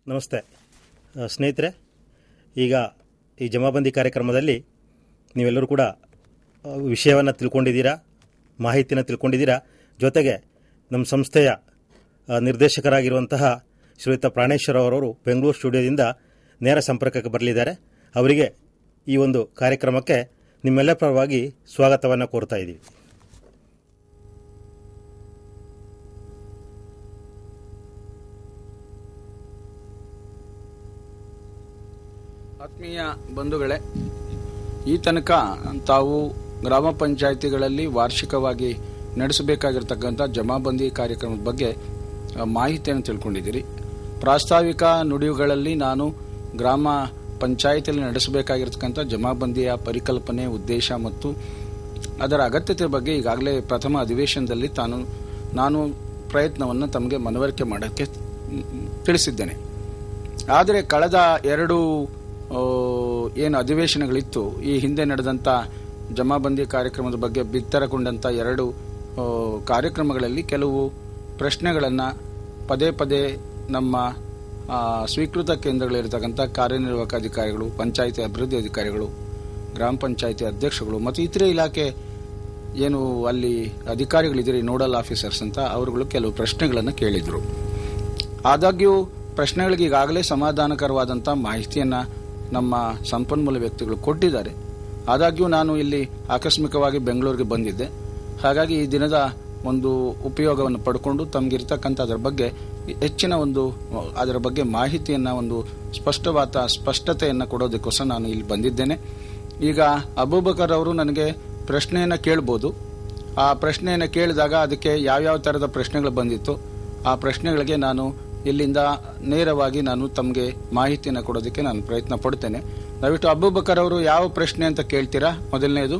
ನಮಸ್ತೆ ಆ, ಸ್ನೇಹಿತರೆ ಈಗ ಈ ಜಮಾಬಂದಿ ಕಾರ್ಯಕ್ರಮದಲ್ಲಿ ನೀವೆಲ್ಲರೂ ಕೂಡ ವಿಷಯವನ್ನು ತಿಳ್ಕೊಂಡಿದ್ದೀರಾ ಮಾಹಿತಿನ ತಿಳ್ಕೊಂಡಿದ್ದೀರಾ ಜೊತೆಗೆ ನಮ್ಮ ಸಂಸ್ಥೆಯ ಆ, ನಿರ್ದೇಶಕರಾಗಿರುವಂತಹ ಶ್ರೀಯುತ ಪ್ರಾಣೇಶ್ವರ ಅವರವರು ಬೆಂಗಳೂರು ಸ್ಟುಡಿಯೋದಿಂದ ನೇರ ಸಂಪರ್ಕಕ್ಕೆ ಬರಲಿದ್ದಾರೆ ಅವರಿಗೆ ಈ ಒಂದು ಕಾರ್ಯಕ್ರಮಕ್ಕೆ ನಿಮ್ಮೆಲ್ಲ ಪರವಾಗಿ ಸ್ವಾಗತವನ್ನು ಕೋರ್ತಾ ಇದ್ದೀವಿ ಆತ್ಮೀಯ ಬಂಧುಗಳೇ ಈ ತನಕ ತಾವು ಗ್ರಾಮ ಪಂಚಾಯಿತಿಗಳಲ್ಲಿ ವಾರ್ಷಿಕವಾಗಿ ನಡೆಸಬೇಕಾಗಿರ್ತಕ್ಕಂಥ ಜಮಾಬಂದಿ ಕಾರ್ಯಕ್ರಮದ ಬಗ್ಗೆ ಆ, ಮಾಹಿತಿಯನ್ನು ತಿಳ್ಕೊಂಡಿದ್ದೀರಿ ಪ್ರಾಸ್ತಾವಿಕ ನುಡಿಗಳಲ್ಲಿ ನಾನು ಗ್ರಾಮ ಪಂಚಾಯಿತಿಯಲ್ಲಿ ನಡೆಸಬೇಕಾಗಿರ್ತಕ್ಕಂಥ ಜಮಾಬಂದಿಯ ಪರಿಕಲ್ಪನೆ ಉದ್ದೇಶ ಮತ್ತು ಅದರ ಅಗತ್ಯತೆ ಬಗ್ಗೆ ಈಗಾಗಲೇ ಪ್ರಥಮ ಅಧಿವೇಶನದಲ್ಲಿ ತಾನು ನಾನು ಪ್ರಯತ್ನವನ್ನು ತಮಗೆ ಮನವರಿಕೆ ಮಾಡೋಕ್ಕೆ ಮ್, ತಿಳಿಸಿದ್ದೇನೆ ಆದರೆ ಕಳೆದ ಎರಡು ಆ, ಏನು ಅಧಿವೇಶನಗಳಿತ್ತು ಈ ಹಿಂದೆ ನಡೆದಂಥ ಜಮಾಬಂದಿ ಕಾರ್ಯಕ್ರಮದ ಬಗ್ಗೆ ಬಿತ್ತರಗೊಂಡಂಥ ಎರಡು ಆ, ಕಾರ್ಯಕ್ರಮಗಳಲ್ಲಿ ಕೆಲವು ಪ್ರಶ್ನೆಗಳನ್ನು ಪದೇ ಪದೇ ನಮ್ಮ ಆ, ಸ್ವೀಕೃತ ಕೇಂದ್ರಗಳಿರ್ತಕ್ಕಂಥ ಕಾರ್ಯನಿರ್ವಾಹಕ ಅಧಿಕಾರಿಗಳು ಪಂಚಾಯಿತಿ ಅಭಿವೃದ್ಧಿ ಅಧಿಕಾರಿಗಳು ಗ್ರಾಮ ಪಂಚಾಯಿತಿ ಅಧ್ಯಕ್ಷಗಳು ಮತ್ತು ಇತರೆ ಇಲಾಖೆ ಏನು ಅಲ್ಲಿ ಅಧಿಕಾರಿಗಳಿದ್ದೀರಿ ನೋಡಲ್ ಆಫೀಸರ್ಸ್ ಅಂತ ಅವರುಗಳು ಕೆಲವು ಪ್ರಶ್ನೆಗಳನ್ನು ಕೇಳಿದರು ಆದಾಗ್ಯೂ ಪ್ರಶ್ನೆಗಳಿಗೆ ಈಗಾಗಲೇ ಸಮಾಧಾನಕರವಾದಂಥ ಮಾಹಿತಿಯನ್ನು ನಮ್ಮ ಸಂಪನ್ಮೂಲ ವ್ಯಕ್ತಿಗಳು ಕೊಟ್ಟಿದ್ದಾರೆ ಆದಾಗ್ಯೂ ನಾನು ಇಲ್ಲಿ ಆಕಸ್ಮಿಕವಾಗಿ ಬೆಂಗಳೂರಿಗೆ ಬಂದಿದ್ದೆ ಹಾಗಾಗಿ ಈ ದಿನದ ಒಂದು ಉಪಯೋಗವನ್ನು ಪಡ್ಕೊಂಡು ತಮಗಿರ್ತಕ್ಕಂಥ ಅದರ ಬಗ್ಗೆ ಹೆಚ್ಚಿನ ಒಂದು ಅದರ ಬಗ್ಗೆ ಮಾಹಿತಿಯನ್ನು ಒಂದು ಸ್ಪಷ್ಟವಾದ ಸ್ಪಷ್ಟತೆಯನ್ನು ಕೊಡೋದಕ್ಕೋಸ್ಕರ ನಾನು ಇಲ್ಲಿ ಬಂದಿದ್ದೇನೆ ಈಗ ಅಬೂಬಕರ್ ಅವರು ನನಗೆ ಪ್ರಶ್ನೆಯನ್ನು ಕೇಳ್ಬೋದು ಆ ಪ್ರಶ್ನೆಯನ್ನು ಕೇಳಿದಾಗ ಅದಕ್ಕೆ ಯಾವ್ಯಾವ ಥರದ ಪ್ರಶ್ನೆಗಳು ಬಂದಿತ್ತು ಆ ಪ್ರಶ್ನೆಗಳಿಗೆ ನಾನು ಇಲ್ಲಿಂದ ನೇರವಾಗಿ ನಾನು ತಮಗೆ ಮಾಹಿತಿಯನ್ನು ಕೊಡೋದಕ್ಕೆ ನಾನು ಪ್ರಯತ್ನ ಪಡ್ತೇನೆ ದಯವಿಟ್ಟು ಅಬೂಬಕರ್ ಅವರು ಯಾವ ಪ್ರಶ್ನೆ ಅಂತ ಕೇಳ್ತೀರಾ ಮೊದಲನೇದು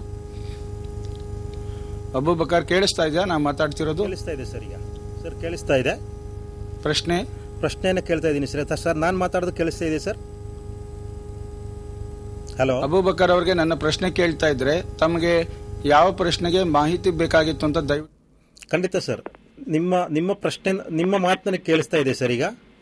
ಅಬೂಬಕರ್ ಕೇಳಿಸ್ತಾ ಇದೆಯಾ ನಾ ಮಾತಾಡ್ತಿರೋದು ಕೇಳಿಸ್ತಾ ಇದೆ ಸರ್ ಈಗ ಸರ್ ಕೇಳಿಸ್ತಾ ಇದೆ ಪ್ರಶ್ನೆ ಪ್ರಶ್ನೆಯನ್ನು ಕೇಳ್ತಾ ಇದ್ದೀನಿ ಸರ್ ಸರ್ ನಾನು ಮಾತಾಡೋದು ಕೇಳಿಸ್ತಾ ಇದೆ ಸರ್ ಹಲೋ ಅಬೂಬಕರ್ ಅವ್ರಿಗೆ ನನ್ನ ಪ್ರಶ್ನೆ ಕೇಳ್ತಾ ಇದ್ರೆ ತಮಗೆ ಯಾವ ಪ್ರಶ್ನೆಗೆ ಮಾಹಿತಿ ಬೇಕಾಗಿತ್ತು ಅಂತ ದಯವಿಟ್ಟು ಖಂಡಿತ ಸರ್ ನಿಮ್ಮ ನಿಮ್ಮ ಪ್ರಶ್ನೆ ನಿಮ್ಮ ಮಾತು ನನಗೆ ಕೇಳಿಸ್ತಾ ಇದೆ ಸರ್ ಈಗ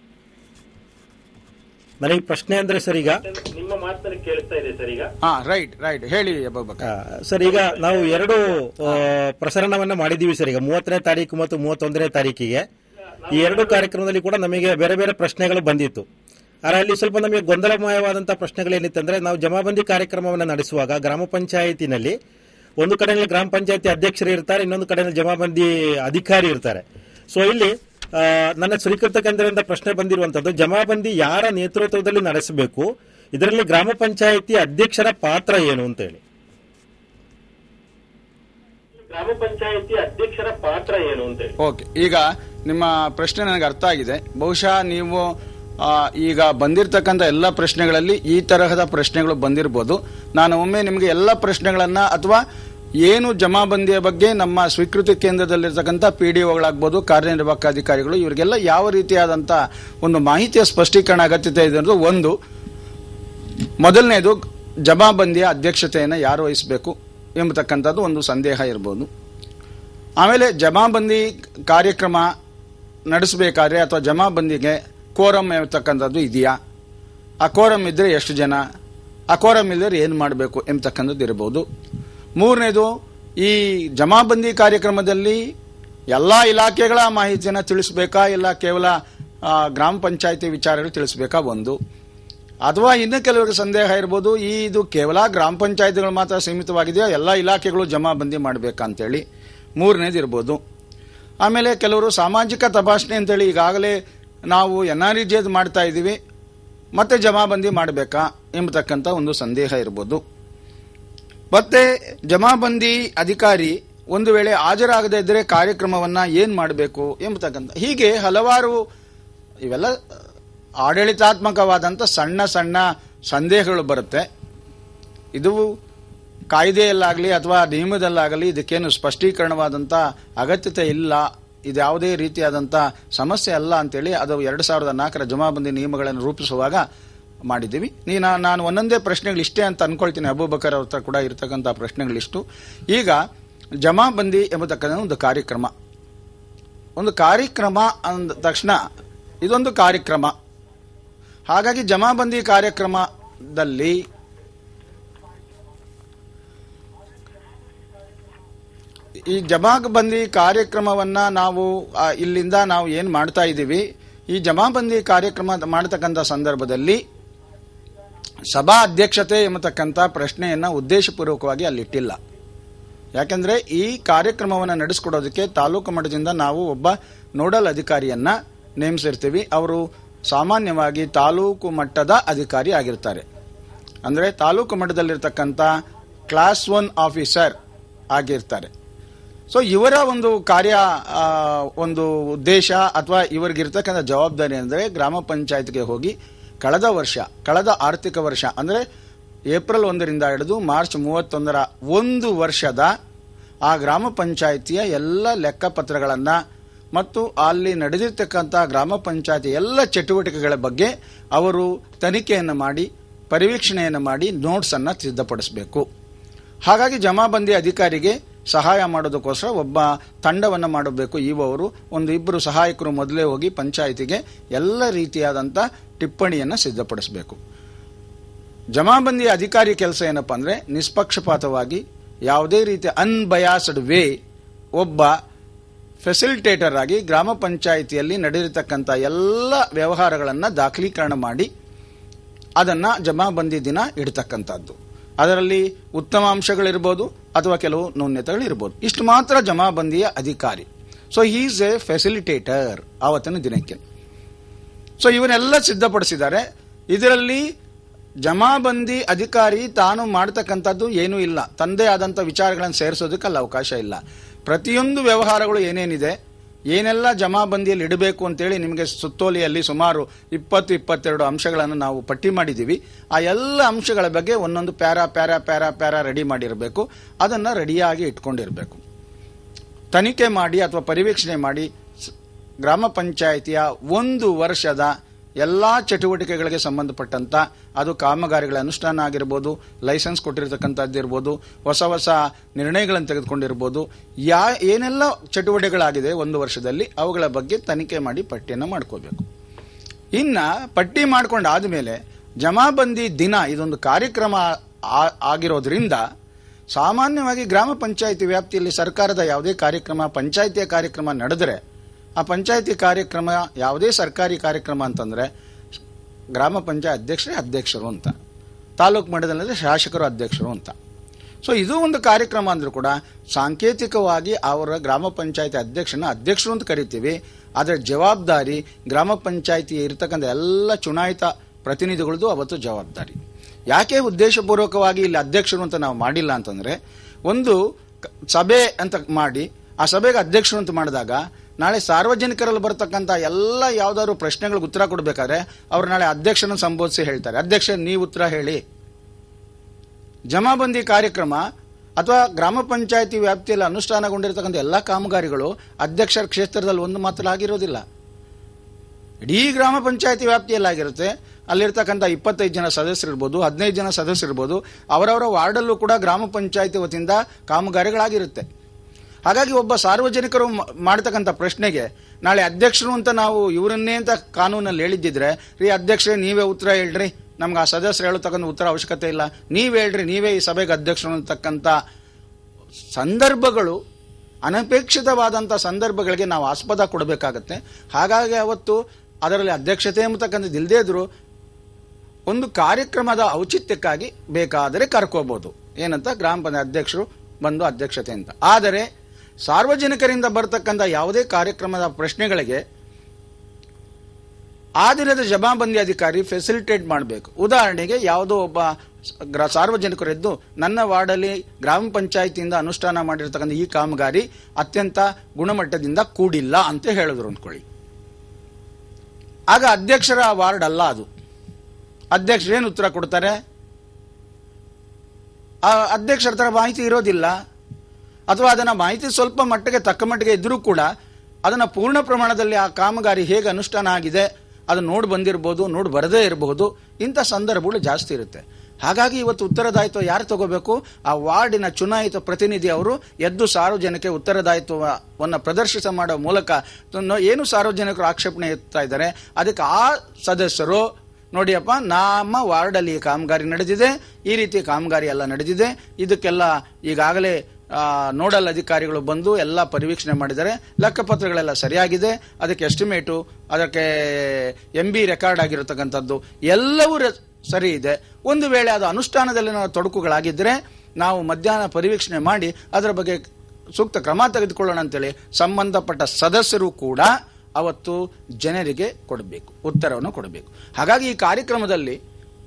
ನನಗೆ ಪ್ರಶ್ನೆ ಅಂದ್ರೆ ಸರ್ ಈಗ ನಿಮ್ಮ ಮಾತು ನನಗೆ ಕೇಳಿಸ್ತಾ ಇದೆ ಸರ್ ಈಗ ಹಾ ರೈಟ್ ರೈಟ್ ಹೇಳಿ ಅಬೂಬಕರ್ ಆ, ಸರ್ ಈಗ ನಾವು ಎರಡು ಆ, ಪ್ರಸರಣವನ್ನ ಮಾಡಿದೀವಿ ಸರ್ ಈಗ ಮೂವತ್ತನೇ ತಾರೀಕು ಮತ್ತು ಮೂವತ್ತೊಂದನೇ ತಾರೀಕಿಗೆ ಈ ಎರಡು ಕಾರ್ಯಕ್ರಮದಲ್ಲಿ ಕೂಡ ನಮಗೆ ಬೇರೆ ಬೇರೆ ಪ್ರಶ್ನೆಗಳು ಬಂದಿತ್ತು ಆದರೆ ಅಲ್ಲಿ ಸ್ವಲ್ಪ ನಮಗೆ ಗೊಂದಲಮಯವಾದಂತಹ ಪ್ರಶ್ನೆಗಳೇನಿತ್ತಂದ್ರೆ ನಾವು ಜಮಾಬಂದಿ ಕಾರ್ಯಕ್ರಮವನ್ನು ನಡೆಸುವಾಗ ಗ್ರಾಮ ಪಂಚಾಯಿತಿನಲ್ಲಿ ಒಂದು ಕಡೆಯಲ್ಲಿ ಗ್ರಾಮ ಪಂಚಾಯತಿ ಅಧ್ಯಕ್ಷರು ಇರ್ತಾರೆ ಇನ್ನೊಂದು ಕಡೆಯಲ್ಲಿ ಜಮಾಬಂದಿ ಅಧಿಕಾರಿ ಇರ್ತಾರೆ ಸೊ ಇಲ್ಲಿ ಆ, ನನ್ನ ಸ್ವೀಕೃತ ಕೇಂದ್ರದಿಂದ ಪ್ರಶ್ನೆ ಬಂದಿರುವಂತದ್ದು ಜಮಾಬಂದಿ ಯಾರ ನೇತೃತ್ವದಲ್ಲಿ ನಡೆಸಬೇಕು ಇದರಲ್ಲಿ ಗ್ರಾಮ ಪಂಚಾಯಿತಿ ಅಧ್ಯಕ್ಷರ ಪಾತ್ರ ಏನು ಅಂತ ಹೇಳಿ ಗ್ರಾಮ ಪಂಚಾಯಿತಿ ಅಧ್ಯಕ್ಷರ ಪಾತ್ರ ಏನು ಅಂತ ಹೇಳಿ ಓಕೆ ಈಗ ನಿಮ್ಮ ಪ್ರಶ್ನೆ ನನಗೆ ಅರ್ಥ ಆಗಿದೆ ಬಹುಶಃ ನೀವು ಆ, ಈಗ ಬಂದಿರತಕ್ಕಂಥ ಎಲ್ಲ ಪ್ರಶ್ನೆಗಳಲ್ಲಿ ಈ ತರಹದ ಪ್ರಶ್ನೆಗಳು ಬಂದಿರಬಹುದು ನಾನು ಒಮ್ಮೆ ನಿಮಗೆ ಎಲ್ಲ ಪ್ರಶ್ನೆಗಳನ್ನ ಅಥವಾ ಏನು ಜಮಾಬಂದಿಯ ಬಗ್ಗೆ ನಮ್ಮ ಸ್ವೀಕೃತಿ ಕೇಂದ್ರದಲ್ಲಿರ್ತಕ್ಕಂಥ ಪಿ ಡಿ ಒಗಳಾಗ್ಬೋದು ಕಾರ್ಯನಿರ್ವಾಹಕ ಅಧಿಕಾರಿಗಳು ಇವರಿಗೆಲ್ಲ ಯಾವ ರೀತಿಯಾದಂಥ ಒಂದು ಮಾಹಿತಿಯ ಸ್ಪಷ್ಟೀಕರಣ ಅಗತ್ಯತೆ ಇದೆ ಅನ್ನೋದು ಒಂದು ಮೊದಲನೇದು ಜಮಾಬಂದಿಯ ಅಧ್ಯಕ್ಷತೆಯನ್ನು ಯಾರು ವಹಿಸಬೇಕು ಎಂಬತಕ್ಕಂಥದ್ದು ಒಂದು ಸಂದೇಹ ಇರ್ಬೋದು ಆಮೇಲೆ ಜಮಾಬಂದಿ ಕಾರ್ಯಕ್ರಮ ನಡೆಸಬೇಕಾದ್ರೆ ಅಥವಾ ಜಮಾಬಂದಿಗೆ ಕೋರಮ್ ಎಂಬತಕ್ಕಂಥದ್ದು ಇದೆಯಾ ಆ ಕೋರಮ್ ಇದ್ದರೆ ಎಷ್ಟು ಜನ ಆ ಕೋರಮ್ ಇಲ್ಲದ್ರೆ ಏನು ಮಾಡಬೇಕು ಎಂಬತಕ್ಕಂಥದ್ದು ಇರಬಹುದು ಮೂರನೇದು ಈ ಜಮಾಬಂದಿ ಕಾರ್ಯಕ್ರಮದಲ್ಲಿ ಎಲ್ಲ ಇಲಾಖೆಗಳ ಮಾಹಿತಿಯನ್ನು ತಿಳಿಸಬೇಕಾ ಇಲ್ಲ ಕೇವಲ ಆ, ಗ್ರಾಮ ಪಂಚಾಯತಿ ವಿಚಾರಗಳು ತಿಳಿಸಬೇಕಾ ಒಂದು ಅಥವಾ ಇನ್ನು ಕೆಲವರಿಗೆ ಸಂದೇಹ ಇರ್ಬೋದು ಈ ಇದು ಕೇವಲ ಗ್ರಾಮ ಪಂಚಾಯತಿಗಳು ಮಾತ್ರ ಸೀಮಿತವಾಗಿದೆಯಾ ಎಲ್ಲ ಇಲಾಖೆಗಳು ಜಮಾಬಂದಿ ಮಾಡಬೇಕಾ ಅಂತೇಳಿ ಮೂರನೇದು ಇರ್ಬೋದು ಆಮೇಲೆ ಕೆಲವರು ಸಾಮಾಜಿಕ ತಪಾಸಣೆ ಅಂತೇಳಿ ಈಗಾಗಲೇ ನಾವು ಎನ್ ಆರ್ ಇ ಜೆದ್ ಮಾಡ್ತಾ ಇದ್ದೀವಿ ಮತ್ತೆ ಜಮಾಬಂದಿ ಮಾಡಬೇಕಾ ಎಂಬತಕ್ಕಂಥ ಒಂದು ಸಂದೇಹ ಇರ್ಬೋದು ಮತ್ತೆ ಜಮಾಬಂದಿ ಅಧಿಕಾರಿ ಒಂದು ವೇಳೆ ಹಾಜರಾಗದೇ ಇದ್ದರೆ ಕಾರ್ಯಕ್ರಮವನ್ನ ಏನ್ ಮಾಡಬೇಕು ಎಂಬತಕ್ಕಂಥ ಹೀಗೆ ಹಲವಾರು ಇವೆಲ್ಲ ಆಡಳಿತಾತ್ಮಕವಾದಂಥ ಸಣ್ಣ ಸಣ್ಣ ಸಂದೇಹಗಳು ಬರುತ್ತೆ ಇದು ಕಾಯ್ದೆಯಲ್ಲಾಗಲಿ ಅಥವಾ ನಿಯಮದಲ್ಲಾಗಲಿ ಇದಕ್ಕೇನು ಸ್ಪಷ್ಟೀಕರಣವಾದಂಥ ಅಗತ್ಯತೆ ಇಲ್ಲ ಇದು ಯಾವುದೇ ರೀತಿಯಾದಂಥ ಸಮಸ್ಯೆ ಅಲ್ಲ ಅಂತೇಳಿ ಅದು ಎರಡು ಸಾವಿರದ ನಾಲ್ಕರ ಜಮಾಬಂದಿ ನಿಯಮಗಳನ್ನು ರೂಪಿಸುವಾಗ ಮಾಡಿದ್ದೀವಿ ನೀನು ನಾನು ಒಂದೊಂದೇ ಪ್ರಶ್ನೆಗಳು ಇಷ್ಟೇ ಅಂತ ಅನ್ಕೊಳ್ತೀನಿ ಅಬೂಬಕರ್ ಅವ್ರ ಹತ್ರ ಕೂಡ ಇರ್ತಕ್ಕಂಥ ಪ್ರಶ್ನೆಗಳಿಷ್ಟು ಈಗ ಜಮಾಬಂದಿ ಎಂಬತಕ್ಕಂಥ ಒಂದು ಕಾರ್ಯಕ್ರಮ ಒಂದು ಕಾರ್ಯಕ್ರಮ ಅಂದ ತಕ್ಷಣ ಇದೊಂದು ಕಾರ್ಯಕ್ರಮ ಹಾಗಾಗಿ ಜಮಾಬಂದಿ ಕಾರ್ಯಕ್ರಮದಲ್ಲಿ ಈ ಜಮಾಬಂದಿ ಕಾರ್ಯಕ್ರಮವನ್ನ ನಾವು ಆ, ಇಲ್ಲಿಂದ ನಾವು ಏನ್ ಮಾಡ್ತಾ ಇದ್ದೀವಿ ಈ ಜಮಾಬಂದಿ ಕಾರ್ಯಕ್ರಮ ಮಾಡತಕ್ಕಂಥ ಸಂದರ್ಭದಲ್ಲಿ ಸಭಾ ಅಧ್ಯಕ್ಷತೆ ಎಂಬತಕ್ಕಂಥ ಪ್ರಶ್ನೆಯನ್ನ ಉದ್ದೇಶಪೂರ್ವಕವಾಗಿ ಅಲ್ಲಿಟ್ಟಿಲ್ಲ ಯಾಕಂದ್ರೆ ಈ ಕಾರ್ಯಕ್ರಮವನ್ನು ನಡೆಸ್ಕೊಡೋದಕ್ಕೆ ತಾಲೂಕು ಮಟ್ಟದಿಂದ ನಾವು ಒಬ್ಬ ನೋಡಲ್ ಅಧಿಕಾರಿಯನ್ನ ನೇಮಿಸಿರ್ತೀವಿ ಅವರು ಸಾಮಾನ್ಯವಾಗಿ ತಾಲೂಕು ಮಟ್ಟದ ಅಧಿಕಾರಿ ಆಗಿರ್ತಾರೆ ಅಂದ್ರೆ ತಾಲೂಕು ಮಟ್ಟದಲ್ಲಿರ್ತಕ್ಕಂಥ ಕ್ಲಾಸ್ ಒನ್ ಆಫೀಸರ್ ಆಗಿರ್ತಾರೆ ಸೊ ಇವರ ಒಂದು ಕಾರ್ಯ ಆ, ಒಂದು ಉದ್ದೇಶ ಅಥವಾ ಇವರಿಗಿರ್ತಕ್ಕಂಥ ಜವಾಬ್ದಾರಿ ಅಂದರೆ ಗ್ರಾಮ ಪಂಚಾಯತ್ಗೆ ಹೋಗಿ ಕಳೆದ ವರ್ಷ ಕಳೆದ ಆರ್ಥಿಕ ವರ್ಷ ಅಂದರೆ ಏಪ್ರಿಲ್ ಒಂದರಿಂದ ಹಿಡಿದು ಮಾರ್ಚ್ ಮೂವತ್ತೊಂದರ ಒಂದು ವರ್ಷದ ಆ ಗ್ರಾಮ ಪಂಚಾಯಿತಿಯ ಎಲ್ಲ ಲೆಕ್ಕಪತ್ರಗಳನ್ನು ಮತ್ತು ಅಲ್ಲಿ ನಡೆದಿರ್ತಕ್ಕಂಥ ಗ್ರಾಮ ಪಂಚಾಯತಿ ಎಲ್ಲ ಚಟುವಟಿಕೆಗಳ ಬಗ್ಗೆ ಅವರು ತನಿಖೆಯನ್ನು ಮಾಡಿ ಪರಿವೀಕ್ಷಣೆಯನ್ನು ಮಾಡಿ ನೋಟ್ಸನ್ನು ಸಿದ್ಧಪಡಿಸಬೇಕು ಹಾಗಾಗಿ ಜಮಾಬಂದಿ ಅಧಿಕಾರಿಗೆ ಸಹಾಯ ಮಾಡೋದಕ್ಕೋಸ್ಕರ ಒಬ್ಬ ತಂಡವನ್ನು ಮಾಡಬೇಕು ಇವರು ಒಂದು ಇಬ್ಬರು ಸಹಾಯಕರು ಮೊದಲೇ ಹೋಗಿ ಪಂಚಾಯಿತಿಗೆ ಎಲ್ಲ ರೀತಿಯಾದಂಥ ಟಿಪ್ಪಣಿಯನ್ನು ಸಿದ್ಧಪಡಿಸಬೇಕು ಜಮಾಬಂದಿ ಅಧಿಕಾರಿ ಕೆಲಸ ಏನಪ್ಪ ಅಂದರೆ ನಿಷ್ಪಕ್ಷಪಾತವಾಗಿ ಯಾವುದೇ ರೀತಿಯ ಅನ್ಬಯಾಸ್ಡ್ ವೇ ಒಬ್ಬ ಫೆಸಿಲಿಟೇಟರ್ ಆಗಿ ಗ್ರಾಮ ಪಂಚಾಯಿತಿಯಲ್ಲಿ ನಡೆದಿರತಕ್ಕಂಥ ಎಲ್ಲ ವ್ಯವಹಾರಗಳನ್ನು ದಾಖಲೀಕರಣ ಮಾಡಿ ಅದನ್ನ ಜಮಾಬಂದಿ ದಿನ ಇಡ್ತಕ್ಕಂಥದ್ದು ಅದರಲ್ಲಿ ಉತ್ತಮ ಅಂಶಗಳಿರ್ಬೋದು ಅಥವಾ ಕೆಲವು ನ್ಯೂನ್ಯತೆಗಳಿರ್ಬೋದು ಇಷ್ಟು ಮಾತ್ರ ಜಮಾಬಂದಿಯ ಅಧಿಕಾರಿ ಸೊ ಈಸ್ ಎ ಫೆಸಿಲಿಟೇಟರ್ ಆವತ್ತಿನ ದಿನಕ್ಕೆ ಸೊ ಇವನ್ನೆಲ್ಲ ಸಿದ್ಧಪಡಿಸಿದ್ದಾರೆ ಇದರಲ್ಲಿ ಜಮಾಬಂದಿ ಅಧಿಕಾರಿ ತಾನು ಮಾಡತಕ್ಕಂಥದ್ದು ಏನೂ ಇಲ್ಲ ತಂದೆ ಆದಂಥ ವಿಚಾರಗಳನ್ನು ಸೇರಿಸೋದಕ್ಕಲ್ಲಿ ಅವಕಾಶ ಇಲ್ಲ ಪ್ರತಿಯೊಂದು ವ್ಯವಹಾರಗಳು ಏನೇನಿದೆ ಏನೆಲ್ಲ ಜಮಾಬಂದಿಯಲ್ಲಿ ಇಡಬೇಕು ಅಂತೇಳಿ ನಿಮಗೆ ಸುತ್ತೋಲೆಯಲ್ಲಿ ಸುಮಾರು ಇಪ್ಪತ್ತು ಇಪ್ಪತ್ತೆರಡು ಅಂಶಗಳನ್ನು ನಾವು ಪಟ್ಟಿ ಮಾಡಿದ್ದೀವಿ ಆ ಎಲ್ಲ ಅಂಶಗಳ ಬಗ್ಗೆ ಒಂದೊಂದು para para para para ready ಮಾಡಿರಬೇಕು ಅದನ್ನು ರೆಡಿಯಾಗಿ ಇಟ್ಕೊಂಡಿರಬೇಕು ತನಿಖೆ ಮಾಡಿ ಅಥವಾ ಪರಿವೀಕ್ಷಣೆ ಮಾಡಿ ಸ್- ಗ್ರಾಮ ಪಂಚಾಯಿತಿಯ ಒಂದು ವರ್ಷದ ಎಲ್ಲ ಚಟುವಟಿಕೆಗಳಿಗೆ ಸಂಬಂಧಪಟ್ಟಂತ ಅದು ಕಾಮಗಾರಿಗಳ ಅನುಷ್ಠಾನ ಆಗಿರ್ಬೋದು ಲೈಸೆನ್ಸ್ ಕೊಟ್ಟಿರ್ತಕ್ಕಂಥದ್ದು ಇರ್ಬೋದು ಹೊಸ ಹೊಸ ನಿರ್ಣಯಗಳನ್ನು ತೆಗೆದುಕೊಂಡಿರ್ಬೋದು ಯಾ ಏನೆಲ್ಲ ಚಟುವಟಿಕೆಗಳಾಗಿದೆ ಒಂದು ವರ್ಷದಲ್ಲಿ ಅವುಗಳ ಬಗ್ಗೆ ತನಿಖೆ ಮಾಡಿ ಪಟ್ಟಿಯನ್ನು ಮಾಡ್ಕೋಬೇಕು ಇನ್ನ ಪಟ್ಟಿ ಮಾಡ್ಕೊಂಡು ಆದಮೇಲೆ ಜಮಾಬಂದಿ ದಿನ ಇದೊಂದು ಕಾರ್ಯಕ್ರಮ ಆ- ಆಗಿರೋದ್ರಿಂದ ಸಾಮಾನ್ಯವಾಗಿ ಗ್ರಾಮ ಪಂಚಾಯಿತಿ ವ್ಯಾಪ್ತಿಯಲ್ಲಿ ಸರ್ಕಾರದ ಯಾವುದೇ ಕಾರ್ಯಕ್ರಮ ಪಂಚಾಯಿತಿಯ ಕಾರ್ಯಕ್ರಮ ನಡೆದರೆ ಆ ಪಂಚಾಯಿತಿ ಕಾರ್ಯಕ್ರಮ ಯಾವುದೇ ಸರ್ಕಾರಿ ಕಾರ್ಯಕ್ರಮ ಅಂತಂದ್ರೆ ಗ್ರಾಮ ಪಂಚಾಯತ್ ಅಧ್ಯಕ್ಷರೇ ಅಧ್ಯಕ್ಷರು ಅಂತ ತಾಲೂಕು ಮಟ್ಟದಲ್ಲಿ ಶಾಸಕರು ಅಧ್ಯಕ್ಷರು ಅಂತ ಸೊ ಇದು ಒಂದು ಕಾರ್ಯಕ್ರಮ ಅಂದ್ರೂ ಕೂಡ ಸಾಂಕೇತಿಕವಾಗಿ ಅವರ ಗ್ರಾಮ ಪಂಚಾಯತಿ ಅಧ್ಯಕ್ಷನ ಅಧ್ಯಕ್ಷರು ಅಂತ ಕರಿತೀವಿ ಅದರ ಜವಾಬ್ದಾರಿ ಗ್ರಾಮ ಪಂಚಾಯತಿ ಇರತಕ್ಕಂಥ ಎಲ್ಲ ಚುನಾಯಿತ ಪ್ರತಿನಿಧಿಗಳದ್ದು ಅವತ್ತು ಜವಾಬ್ದಾರಿ ಯಾಕೆ ಉದ್ದೇಶಪೂರ್ವಕವಾಗಿ ಇಲ್ಲಿ ಅಧ್ಯಕ್ಷರು ಅಂತ ನಾವು ಮಾಡಿಲ್ಲ ಅಂತಂದ್ರೆ ಒಂದು ಕ- ಸಭೆ ಅಂತ ಮಾಡಿ ಆ ಸಭೆಗೆ ಅಧ್ಯಕ್ಷರು ಅಂತ ಮಾಡಿದಾಗ ನಾಳೆ ಸಾರ್ವಜನಿಕರಲ್ಲಿ ಬರ್ತಕ್ಕಂಥ ಎಲ್ಲ ಯಾವ್ದಾದ್ರು ಪ್ರಶ್ನೆಗಳಿಗೆ ಉತ್ತರ ಕೊಡಬೇಕಾದ್ರೆ ಅವ್ರು ನಾಳೆ ಅಧ್ಯಕ್ಷನ ಸಂಬೋಧಿಸಿ ಹೇಳ್ತಾರೆ ಅಧ್ಯಕ್ಷ ನೀವು ಉತ್ತರ ಹೇಳಿ ಜಮಾಬಂದಿ ಕಾರ್ಯಕ್ರಮ ಅಥವಾ ಗ್ರಾಮ ಪಂಚಾಯತಿ ವ್ಯಾಪ್ತಿಯಲ್ಲಿ ಅನುಷ್ಠಾನಗೊಂಡಿರತಕ್ಕಂಥ ಎಲ್ಲ ಕಾಮಗಾರಿಗಳು ಅಧ್ಯಕ್ಷರ ಕ್ಷೇತ್ರದಲ್ಲಿ ಒಂದು ಮಾತ್ರ ಆಗಿರೋದಿಲ್ಲ ಇಡೀ ಗ್ರಾಮ ಪಂಚಾಯತಿ ವ್ಯಾಪ್ತಿಯಲ್ಲಿ ಆಗಿರುತ್ತೆ ಅಲ್ಲಿರ್ತಕ್ಕಂಥ ಇಪ್ಪತ್ತೈದು ಜನ ಸದಸ್ಯರಿರ್ಬೋದು ಹದಿನೈದು ಜನ ಸದಸ್ಯರಿರ್ಬೋದು ಅವರವರ ವಾರ್ಡಲ್ಲೂ ಕೂಡ ಗ್ರಾಮ ಪಂಚಾಯತಿ ವತಿಯಿಂದ ಕಾಮಗಾರಿಗಳಾಗಿರುತ್ತೆ ಹಾಗಾಗಿ ಒಬ್ಬ ಸಾರ್ವಜನಿಕರು ಮ- ಮಾಡ್ತಕ್ಕಂಥ ಪ್ರಶ್ನೆಗೆ ನಾಳೆ ಅಧ್ಯಕ್ಷರು ಅಂತ ನಾವು ಇವರನ್ನೇ ಅಂತ ಕಾನೂನಲ್ಲಿ ಹೇಳಿದ್ದಿದ್ರೆ ರೀ ಅಧ್ಯಕ್ಷರೇ ನೀವೇ ಉತ್ತರ ಹೇಳ್ರಿ ನಮ್ಗೆ ಆ ಸದಸ್ಯರು ಹೇಳತಕ್ಕಂಥ ಉತ್ತರ ಅವಶ್ಯಕತೆ ಇಲ್ಲ ನೀವ್ ಹೇಳ್ರಿ ನೀವೇ ಈ ಸಭೆಗೆ ಅಧ್ಯಕ್ಷರು ಅಂತಕ್ಕಂಥ ಸಂದರ್ಭಗಳು ಅನಪೇಕ್ಷಿತವಾದಂಥ ಸಂದರ್ಭಗಳಿಗೆ ನಾವು ಆಸ್ಪದ ಕೊಡಬೇಕಾಗತ್ತೆ ಹಾಗಾಗಿ ಅವತ್ತು ಅದರಲ್ಲಿ ಅಧ್ಯಕ್ಷತೆ ಎಂಬತಕ್ಕಂಥದ್ದು ಇಲ್ಲದೇ ಇದ್ರು ಒಂದು ಕಾರ್ಯಕ್ರಮದ ಔಚಿತ್ಯಕ್ಕಾಗಿ ಬೇಕಾದರೆ ಕರ್ಕೋಬಹುದು ಏನಂತ ಗ್ರಾಮ ಪಂಚಾಯತ್ ಅಧ್ಯಕ್ಷರು ಬಂದು ಅಧ್ಯಕ್ಷತೆ ಅಂತ ಆದರೆ ಸಾರ್ವಜನಿಕರಿಂದ ಬರ್ತಕ್ಕಂಥ ಯಾವುದೇ ಕಾರ್ಯಕ್ರಮದ ಪ್ರಶ್ನೆಗಳಿಗೆ ಆ ದಿನದ ಜಮಾಬಂದಿ ಅಧಿಕಾರಿ ಫೆಸಿಲಿಟೇಟ್ ಮಾಡಬೇಕು ಉದಾಹರಣೆಗೆ ಯಾವುದೋ ಒಬ್ಬ ಗ್ರ- ಸಾರ್ವಜನಿಕರು ಎದ್ದು ನನ್ನ ವಾರ್ಡಲ್ಲಿ ಗ್ರಾಮ ಪಂಚಾಯತಿಯಿಂದ ಅನುಷ್ಠಾನ ಮಾಡಿರ್ತಕ್ಕಂಥ ಈ ಕಾಮಗಾರಿ ಅತ್ಯಂತ ಗುಣಮಟ್ಟದಿಂದ ಕೂಡಿಲ್ಲ ಅಂತ ಹೇಳಿದ್ರು ಅಂದ್ಕೊಳ್ಳಿ ಆಗ ಅಧ್ಯಕ್ಷರ ವಾರ್ಡ್ ಅಲ್ಲ ಅದು ಅಧ್ಯಕ್ಷರು ಏನು ಉತ್ತರ ಕೊಡ್ತಾರೆ ಆ ಅಧ್ಯಕ್ಷರ ಹತ್ರ ಮಾಹಿತಿ ಇರೋದಿಲ್ಲ ಅಥವಾ ಅದನ್ನ ಮಾಹಿತಿ ಸ್ವಲ್ಪ ಮಟ್ಟಿಗೆ ತಕ್ಕ ಮಟ್ಟಿಗೆ ಇದ್ರೂ ಕೂಡ ಅದನ್ನ ಪೂರ್ಣ ಪ್ರಮಾಣದಲ್ಲಿ ಆ ಕಾಮಗಾರಿ ಹೇಗೆ ಅನುಷ್ಠಾನ ಆಗಿದೆ ಅದು ನೋಡಿ ಬಂದಿರಬಹುದು ನೋಡಿ ಬರದೇ ಇರಬಹುದು ಇಂಥ ಸಂದರ್ಭಗಳು ಜಾಸ್ತಿ ಇರುತ್ತೆ ಹಾಗಾಗಿ ಇವತ್ತು ಉತ್ತರದಾಯಿತ್ವ ಯಾರು ತಗೋಬೇಕು ಆ ವಾರ್ಡಿನ ಚುನಾಯಿತ ಪ್ರತಿನಿಧಿ ಅವರು ಎದ್ದು ಸಾರ್ವಜನಿಕ ಉತ್ತರದಾಯಿತ್ವವನ್ನು ಪ್ರದರ್ಶಿಸ ಮಾಡೋ ಮೂಲಕ ತನ್ನ ಏನು ಸಾರ್ವಜನಿಕರು ಆಕ್ಷೇಪಣೆ ಎತ್ತಾ ಇದ್ದಾರೆ ಅದಕ್ಕೆ ಆ ಸದಸ್ಯರು ನೋಡಿಯಪ್ಪ ನಮ್ಮ ವಾರ್ಡಲ್ಲಿ ಈ ಕಾಮಗಾರಿ ನಡೆದಿದೆ ಈ ರೀತಿ ಕಾಮಗಾರಿ ಎಲ್ಲ ನಡೆದಿದೆ ಇದಕ್ಕೆಲ್ಲ ಈಗಾಗಲೇ ಆ, ನೋಡಲ್ ಅಧಿಕಾರಿಗಳು ಬಂದು ಎಲ್ಲ ಪರಿವೀಕ್ಷಣೆ ಮಾಡಿದ್ದಾರೆ ಲೆಕ್ಕಪತ್ರಗಳೆಲ್ಲ ಸರಿಯಾಗಿದೆ ಅದಕ್ಕೆ ಎಸ್ಟಿಮೇಟು ಅದಕ್ಕೆ ಎಂ ಬಿ ರೆಕಾರ್ಡ್ ಆಗಿರತಕ್ಕಂಥದ್ದು ಎಲ್ಲವೂ ರೆ- ಸರಿ ಇದೆ ಒಂದು ವೇಳೆ ಅದು ಅನುಷ್ಠಾನದಲ್ಲಿನ ತೊಡಕುಗಳಾಗಿದ್ದರೆ ನಾವು ಮಧ್ಯಾಹ್ನ ಪರಿವೀಕ್ಷಣೆ ಮಾಡಿ ಅದರ ಬಗ್ಗೆ ಸೂಕ್ತ ಕ್ರಮ ತೆಗೆದುಕೊಳ್ಳೋಣ ಅಂತೇಳಿ ಸಂಬಂಧಪಟ್ಟ ಸದಸ್ಯರು ಕೂಡ ಅವತ್ತು ಜನರಿಗೆ ಕೊಡಬೇಕು ಉತ್ತರವನ್ನು ಕೊಡಬೇಕು ಹಾಗಾಗಿ ಈ ಕಾರ್ಯಕ್ರಮದಲ್ಲಿ